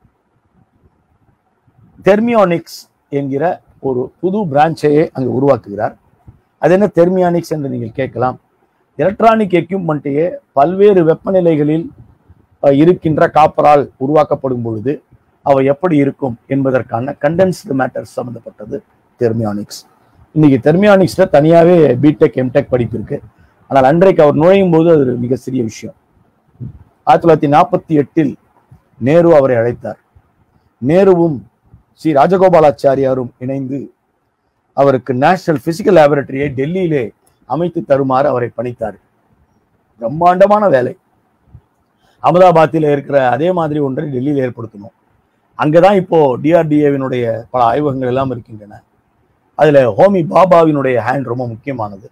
thermionics என்கிற ஒரு புது பிரான்ச்சையே அங்கு உருவாக்குகிறார் அது என்ன தெர்மியானிக்ஸ் என்று நீங்கள் கேட்கலாம் எலக்ட்ரானிக் எக்யூப்மெண்ட்டையே பல்வேறு வெப்பநிலைகளில் அஹ், இருக்கின்ற காப்பரால் உருவாக்கப்படும் பொழுது அவை எப்படி இருக்கும் என்பதற்கான கண்டென்ஸ்டு மேட்டர் சம்பந்தப்பட்டது தெர்மியானிக்ஸ் இன்னைக்கு தெர்மியானிக்ஸ்ல தனியாவே பிடெக் எம்டெக் படிப்பு இருக்கு ஆனால் அன்றைக்கு அவர் நுழையும் போது அது ஒரு மிக சிறிய விஷயம் ஆயிரத்தி தொள்ளாயிரத்தி நாற்பத்தி எட்டில் நேரு அவரை அழைத்தார் நேருவும் ஸ்ரீ ராஜகோபாலாச்சாரியாரும் இணைந்து அவருக்கு நேஷனல் பிசிக்கல் லேபரட்டரியை டெல்லியிலே அமைத்து தருமாறு அவரை பணித்தார் பிரம்மாண்டமான வேலை அகமதாபாத்தில் இருக்கிற அதே மாதிரி ஒன்றை டெல்லியில் ஏற்படுத்தணும் அங்கதான் இப்போ டிஆர்டிஏவினுடைய பல ஆய்வகங்கள் எல்லாம் இருக்கின்றன அதுல ஹோமி பாபாவினுடைய ஹேண்ட் ரொம்ப முக்கியமானது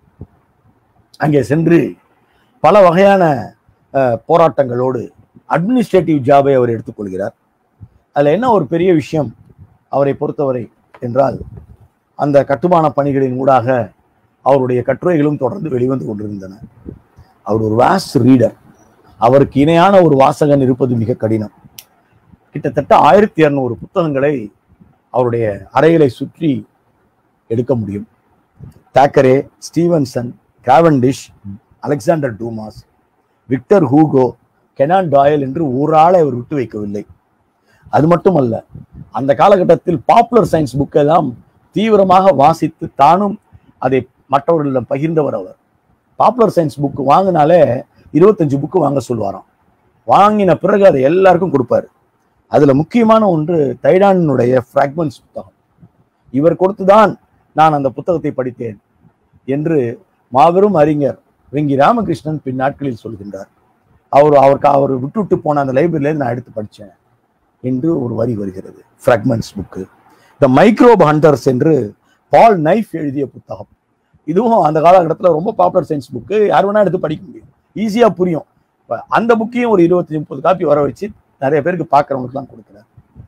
அங்கே சென்று பல வகையான அஹ், போராட்டங்களோடு அட்மினிஸ்ட்ரேட்டிவ் ஜாபை அவர் எடுத்துக்கொள்கிறார் அதுல என்ன ஒரு பெரிய விஷயம் அவரை பொறுத்தவரை என்றால் அந்த கட்டுமான பணிகளின் ஊடாக அவருடைய கட்டுரைகளும் தொடர்ந்து வெளிவந்து கொண்டிருந்தன அவர் ஒரு வாஸ்ட் ரீடர் அவருக்கு இணையான ஒரு வாசகன் இருப்பது மிக கடினம் கிட்டத்தட்ட ஆயிரத்தி இருநூறு புத்தகங்களை அவருடைய அறைகளை சுற்றி எடுக்க முடியும் Thackeray Stevenson Cavendish Alexander Dumas Victor Hugo Conan Doyle என்று ஒரு ஆளை அவர் விட்டு வைக்கவில்லை அது மட்டுமல்ல அந்த காலகட்டத்தில் பாப்புலர் சயின்ஸ் புக்கை எல்லாம் தீவிரமாக வாசித்து தானும் அதை மற்றவர்களிடம் பகிர்ந்தவர் அவர் பாப்புலர் சயின்ஸ் புக் வாங்கினாலே இருபத்தஞ்சு புக்கு வாங்க சொல்லுவாராம் வாங்கின பிறகு அதை எல்லாருக்கும் கொடுப்பாரு அதுல முக்கியமான ஒன்று தைடானுடைய ஃப்ராக்மெண்ட்ஸ் புத்தகம் இவர் கொடுத்துதான் நான் அந்த புத்தகத்தை படித்தேன் என்று மாபெரும் அறிஞர் வெங்கி ராமகிருஷ்ணன் பின் நாட்களில் சொல்கின்றார் அவர் அவருக்கு அவர் விட்டுவிட்டு போன அந்த லைப்ரரியிலேருந்து நான் எடுத்து படித்தேன் என்று ஒரு வரி வருகிறது fragments book the microbe hunters என்று பால் நைஃப் எழுதிய புத்தகம் இதுவும் அந்த காலகட்டத்தில் ரொம்ப பாப்புலர் சயின்ஸ் புக்கு யார் வேணா எடுத்து படிக்க முடியும் ஈஸியாக புரியும் இப்ப அந்த புக்கையும் ஒரு இருபத்தி முப்பது காப்பி வர வச்சு நிறைய பேருக்கு பார்க்குறவங்களுக்குலாம் கொடுக்குறாரு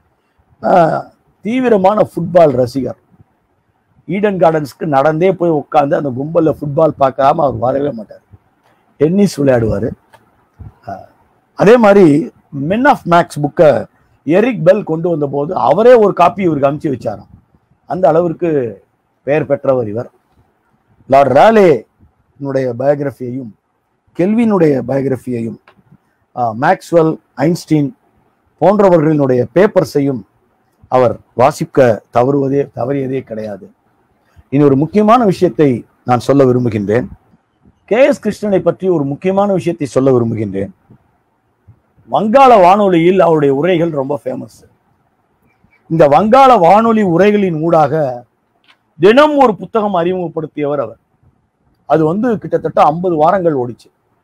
ஆஹ் தீவிரமான ஃபுட்பால் ரசிகர் ஈடன் கார்டன்ஸ்க்கு நடந்தே போய் உட்காந்து அந்த கும்பலில் ஃபுட்பால் பார்க்காம அவர் வரவே மாட்டார் டென்னிஸ் விளையாடுவார் அதே மாதிரி மென் ஆஃப் மேக்ஸ் புக்கை எரிக் பெல் கொண்டு வந்த போது அவரே ஒரு காப்பி இவருக்கு அமுச்சு வச்சாராம் அந்த அளவிற்கு பெயர் பெற்றவர் இவர் லார்ட் ராலே பயோகிராஃபியையும் கெல்வினுடைய பயோகிராஃபியையும் மேக்ஸ்வெல் ஐன்ஸ்டீன் போன்றவர்களினுடைய பேப்பர்ஸையும் அவர் வாசிக்க தவறுவதே தவறியதே கிடையாது இனி ஒரு முக்கியமான விஷயத்தை நான் சொல்ல விரும்புகின்றேன் கே எஸ் கிருஷ்ணனை பற்றி ஒரு முக்கியமான விஷயத்தை சொல்ல விரும்புகின்றேன் வங்காள வானொலியில் அவருடைய உரைகள் ரொம்ப ஃபேமஸ் இந்த வங்காள வானொலி உரைகளின் ஊடாக தினம் ஒரு புத்தகம் அறிமுகப்படுத்தியவர் அவர் அது வந்து கிட்டத்தட்ட ஐம்பது வாரங்கள் ஓடிச்சு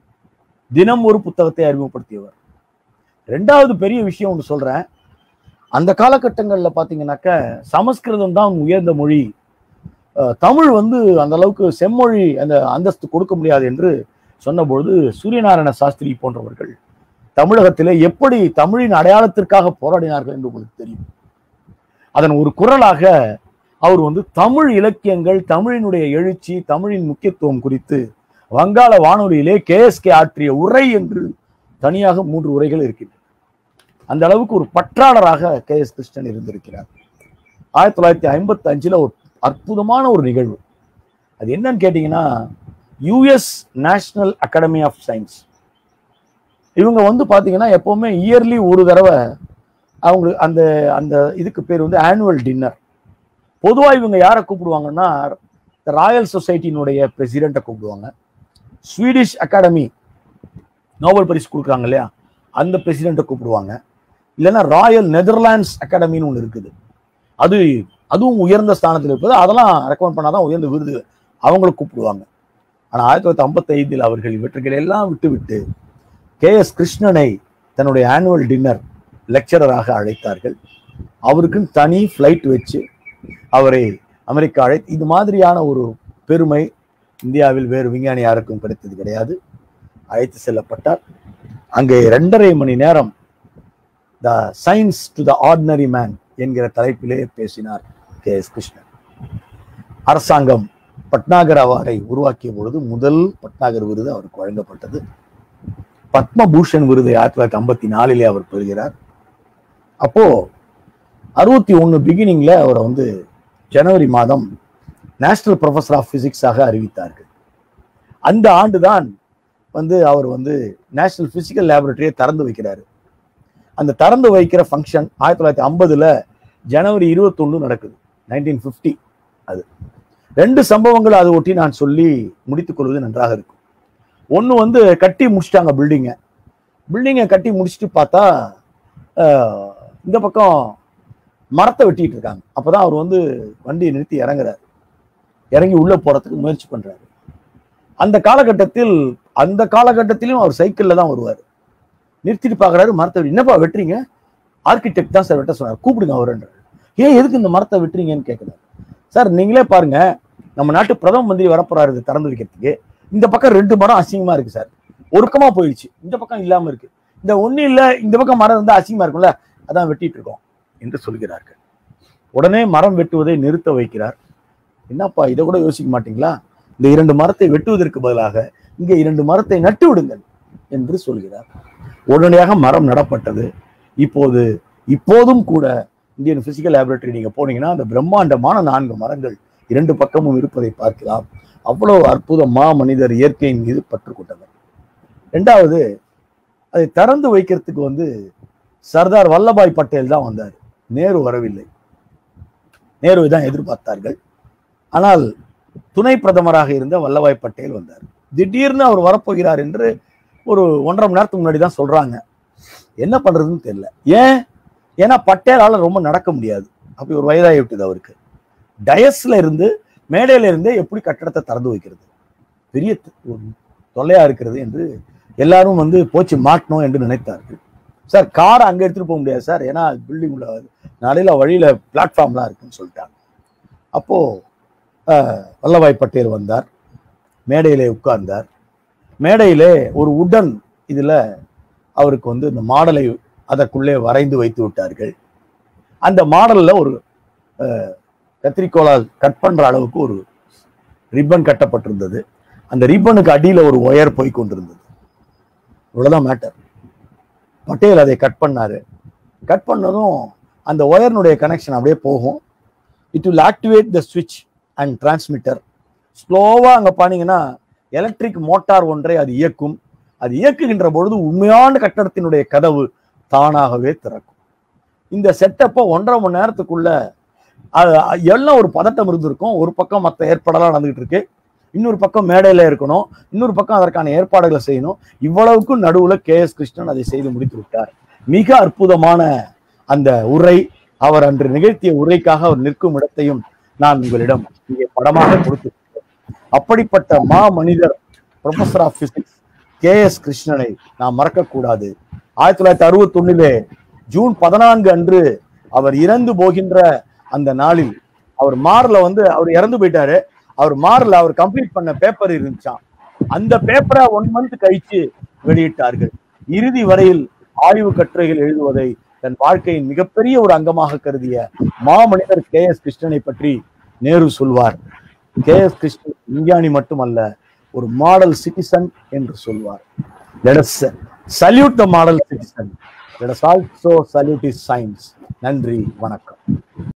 தினம் ஒரு புத்தகத்தை அறிமுகப்படுத்தியவர் ரெண்டாவது பெரிய விஷயம் ஒன்று சொல்றேன் அந்த காலகட்டங்களில் பார்த்தீங்கன்னாக்க சமஸ்கிருதம் தான் உயர்ந்த மொழி அஹ், தமிழ் வந்து அந்த அளவுக்கு செம்மொழி அந்த அந்தஸ்து கொடுக்க முடியாது என்று சொன்னபொழுது சூரியநாராயண சாஸ்திரி போன்றவர்கள் தமிழகத்திலே எப்படி தமிழின் அடையாளத்திற்காக போராடினார்கள் என்று உங்களுக்கு தெரியும் அதன் ஒரு குரலாக அவர் வந்து தமிழ் இலக்கியங்கள் தமிழினுடைய எழுச்சி தமிழின் முக்கியத்துவம் குறித்து வங்காள வானொலியிலே கேஎஸ்கே ஆற்றிய உரை என்று தனியாக மூன்று உரைகள் இருக்கின்றன அந்த அளவுக்கு ஒரு பற்றாளராக கே எஸ் கிருஷ்ணன் இருந்திருக்கிறார் ஆயிரத்தி தொள்ளாயிரத்தி ஐம்பத்தி அஞ்சுல ஒரு அற்புதமான ஒரு நிகழ்வு அது என்னன்னு கேட்டீங்கன்னா US National Academy of Science இவங்க வந்து பாத்தீங்கன்னா எப்பவுமே இயர்லி ஒரு தடவை அவங்களுக்கு அந்த அந்த இதுக்கு பேர் வந்து ஆனுவல் டின்னர் பொதுவா இவங்க யாரை கூப்பிடுவாங்கன்னா ராயல் சொசைட்டினுடைய பிரசிடெண்ட்டை கூப்பிடுவாங்க ஸ்வீடிஷ் அகாடமி நோபல் பரிசு கொடுக்குறாங்க இல்லையா அந்த பிரசிடெண்ட்டை கூப்பிடுவாங்க இல்லைன்னா ராயல் நெதர்லாண்ட்ஸ் அகாடமின்னு ஒன்று இருக்குது அது அதுவும் உயர்ந்த ஸ்தானத்தில் இருப்பது அதெல்லாம் ரெக்கமெண்ட் பண்ணாதான் உயர்ந்த விருது அவங்கள கூப்பிடுவாங்க ஆனால் ஆயிரத்தி தொள்ளாயிரத்தி ஐம்பத்தைந்தில் அவர்கள் இவற்றுகளை எல்லாம் விட்டு விட்டு கே எஸ் கிருஷ்ணனை தன்னுடைய ஆனுவல் டின்னர் லெக்சரராக அழைத்தார்கள் அவருக்குன்னு தனி ஃப்ளைட் வச்சு அவரை அமெரிக்கா அழை இது மாதிரியான ஒரு பெருமை இந்தியாவில் வேறு விஞ்ஞானி யாருக்கும் கிடைத்தது கிடையாது அழைத்து செல்லப்பட்டார் அங்கே ரெண்டரை மணி நேரம் the science to the ordinary man என்கிற தலைப்பிலே பேசினார் கே எஸ் கிருஷ்ணன் அரசாங்கம் பட்னாகர் அவார்டை உருவாக்கிய பொழுது முதல் பட்னாகர் விருது அவருக்கு வழங்கப்பட்டது பத்மபூஷன் விருதை ஆயிரத்தி தொள்ளாயிரத்தி ஐம்பத்தி நாலிலே அவர் பெறுகிறார் அப்போ அறுபத்தி ஒன்று பிகினிங்ல அவரை வந்து ஜனவரி மாதம் நேஷனல் ப்ரொஃபஸர் ஆஃப் பிசிக்ஸாக அறிவித்தார்கள் அந்த ஆண்டுதான் வந்து அவர் வந்து நேஷனல் பிசிக்கல் லேபரட்டரியை திறந்து வைக்கிறாரு அந்த திறந்து வைக்கிற ஃபங்க்ஷன் ஆயிரத்தி தொள்ளாயிரத்தி ஐம்பதுல ஜனவரி இருபத்தொன்னு நடக்குது நைன்டீன் ஃபிஃப்டி அது ரெண்டு சம்பவங்கள் அதை ஒட்டி நான் சொல்லி முடித்துக் கொள்வது நன்றாக இருக்கும் ஒன்று வந்து கட்டி முடிச்சிட்டாங்க பில்டிங்கை பில்டிங்கை கட்டி முடிச்சுட்டு பார்த்தா ஆஹ், இந்த பக்கம் மரத்தை வெட்டிட்டு இருக்காங்க அப்பதான் அவர் வந்து வண்டியை நிறுத்தி இறங்குறாரு இறங்கி உள்ள போறதுக்கு முயற்சி பண்றாரு அந்த காலகட்டத்தில் அந்த காலகட்டத்திலும் அவர் சைக்கிள்ல தான் வருவார் நிறுத்திட்டு பார்க்கறாரு மரத்தை வெட்டி என்னப்பா வெட்டுறீங்க ஆர்கிடெக்ட் தான் சார் வெட்ட சொன்னார் கூப்பிடுங்க அவருன்றாரு ஏன் எதுக்கு இந்த மரத்தை வெட்டுறீங்கன்னு கேட்குறாரு சார் நீங்களே பாருங்க நம்ம நாட்டு பிரதம மந்திரி வரப்போறாரு இதை திறந்து வைக்கிறதுக்கு இந்த பக்கம் ரெண்டு மரம் அசிங்கமா இருக்கு சார் ஒருக்கமா போயிடுச்சு இந்த பக்கம் இல்லாம இருக்கு இந்த ஒண்ணு இல்ல இந்த பக்கம் மரம் இருந்தா அசிங்கமா இருக்கும்ல அதான் வெட்டிட்டு இருக்கோம் என்று சொல்கிறார்கள் உடனே மரம் வெட்டுவதை நிறுத்த வைக்கிறார் என்னப்பா இதை கூட யோசிக்க மாட்டீங்களா இந்த இரண்டு மரத்தை வெட்டுவதற்கு பதிலாக இங்கே இரண்டு மரத்தை நட்டு விடுங்கள் என்று சொல்கிறார் உடனடியாக மரம் நடப்பட்டது இப்போது இப்போதும் கூட இந்தியன் பிசிக்கல் லேபரேட்டரி நீங்க போனீங்கன்னா அந்த பிரம்மாண்டமான நான்கு மரங்கள் இரண்டு பக்கமும் இருப்பதை பார்க்கலாம் அவ்வளவு அற்புதமா மனிதர் இயற்கையின் மீது பற்று கொண்டவர் ரெண்டாவது அதை திறந்து வைக்கிறதுக்கு வந்து சர்தார் வல்லபாய் பட்டேல் தான் வந்தார் நேரு வரவில்லை நேருவை தான் எதிர்பார்த்தார்கள் ஆனால் துணை பிரதமராக இருந்த வல்லபாய் பட்டேல் வந்தார் திடீர்னு அவர் வரப்போகிறார் என்று ஒரு ஒன்றரை மணி நேரத்துக்கு முன்னாடி தான் சொல்றாங்க என்ன பண்றதுன்னு தெரியல ஏன் ஏன்னா பட்டேலால ரொம்ப நடக்க முடியாது அப்படி ஒரு வயதாகி விட்டது அவருக்கு டயஸ்ல இருந்து மேடையில இருந்தே எப்படி கட்டடத்தை திறந்து வைக்கிறது பெரிய த- ஒரு தொல்லையா இருக்கிறது என்று எல்லாரும் வந்து போச்சு மாட்டணும் என்று நினைத்தார்கள் சார் காரை அங்க எடுத்துட்டு போக முடியாது சார் ஏன்னா பில்டிங் உள்ள நாளையில வழியில பிளாட்ஃபார்ம்லாம் இருக்குன்னு சொல்லிட்டாங்க அப்போ அஹ், வல்லபாய் பட்டேல் வந்தார் மேடையிலே உட்கார்ந்தார் மேடையிலே ஒரு உடன் இதுல அவருக்கு வந்து இந்த மாடலை அதற்குள்ளே வரைந்து வைத்து விட்டார்கள் அந்த மாடல்ல ஒரு அஹ், கத்திரிக்கோலால் கட் பண்ற அளவுக்கு ஒரு ரிப்பன் கட்டப்பட்டிருந்தது அந்த ரிப்பனுக்கு அடியில ஒரு ஒயர் போய் கொண்டிருந்தது இவ்வளவுதான் மேட்டர் பட்டேல் அதை கட் பண்ணாரு கட் பண்ணதும் அந்த ஒயர்னுடைய கனெக்ஷன் அப்படியே போகும் இட் will ஆக்டிவேட் த சுவிட்ச் அண்ட் டிரான்ஸ்மிட்டர் ஸ்லோவா அங்க பாத்தீங்கன்னா எலக்ட்ரிக் மோட்டார் ஒன்றை அது இயக்கும் அது இயக்குகின்ற பொழுது உண்மையான கட்டடத்தினுடைய கதவு தானாகவே திறக்கும் இந்த செட்டப்பை ஒன்றரை மணி நேரத்துக்குள்ள அது எல்லாம் ஒரு பதட்டம் இருந்திருக்கும் ஒரு பக்கம் மற்ற ஏற்பாடெல்லாம் நடந்துகிட்டு இருக்கு இன்னொரு பக்கம் மேடையில இருக்கணும் இன்னொரு பக்கம் அதற்கான ஏற்பாடுகளை செய்யணும் இவ்வளவுக்கும் நடுவுல கே எஸ் கிருஷ்ணன் அதை செய்து முடித்து விட்டார் மிக அற்புதமான அந்த உரை அவர் அன்று நிகழ்த்திய உரைக்காக அவர் நிற்கும் இடத்தையும் நான் உங்களிடம் இங்கே படமாக கொடுத்து அப்படிப்பட்ட மா மனிதர் professor of physics K S கிருஷ்ணனை நாம் மறக்கக்கூடாது ஆயிரத்தி தொள்ளாயிரத்தி அறுபத்தி ஒண்ணுல ஜூன் பதினான்கு அன்று அவர் இறந்து போகின்ற அந்த நாளில் அவர் மார்ல வந்து அவர் இறந்து போயிட்டாரு அவர் மார்ல அவர் கம்ப்ளீட் பண்ண பேப்பர் இருந்துச்சாம் அந்த பேப்பரை ஒன் மந்த் கழிச்சு வெளியிட்டார்கள் இறுதி வரையில் ஆய்வு கட்டுரைகள் எழுதுவதை தன் வாழ்க்கையின் மிகப்பெரிய ஒரு அங்கமாக கருதிய மாமனிதர் கே எஸ் கிருஷ்ணனை பற்றி நேரு சொல்வார் கே எஸ் கிருஷ்ணன் விஞ்ஞானி மட்டுமல்ல ஒரு மாடல் சிட்டிசன் என்று சொல்வார் let us salute the model citizen let us also salute his science நன்றி வணக்கம்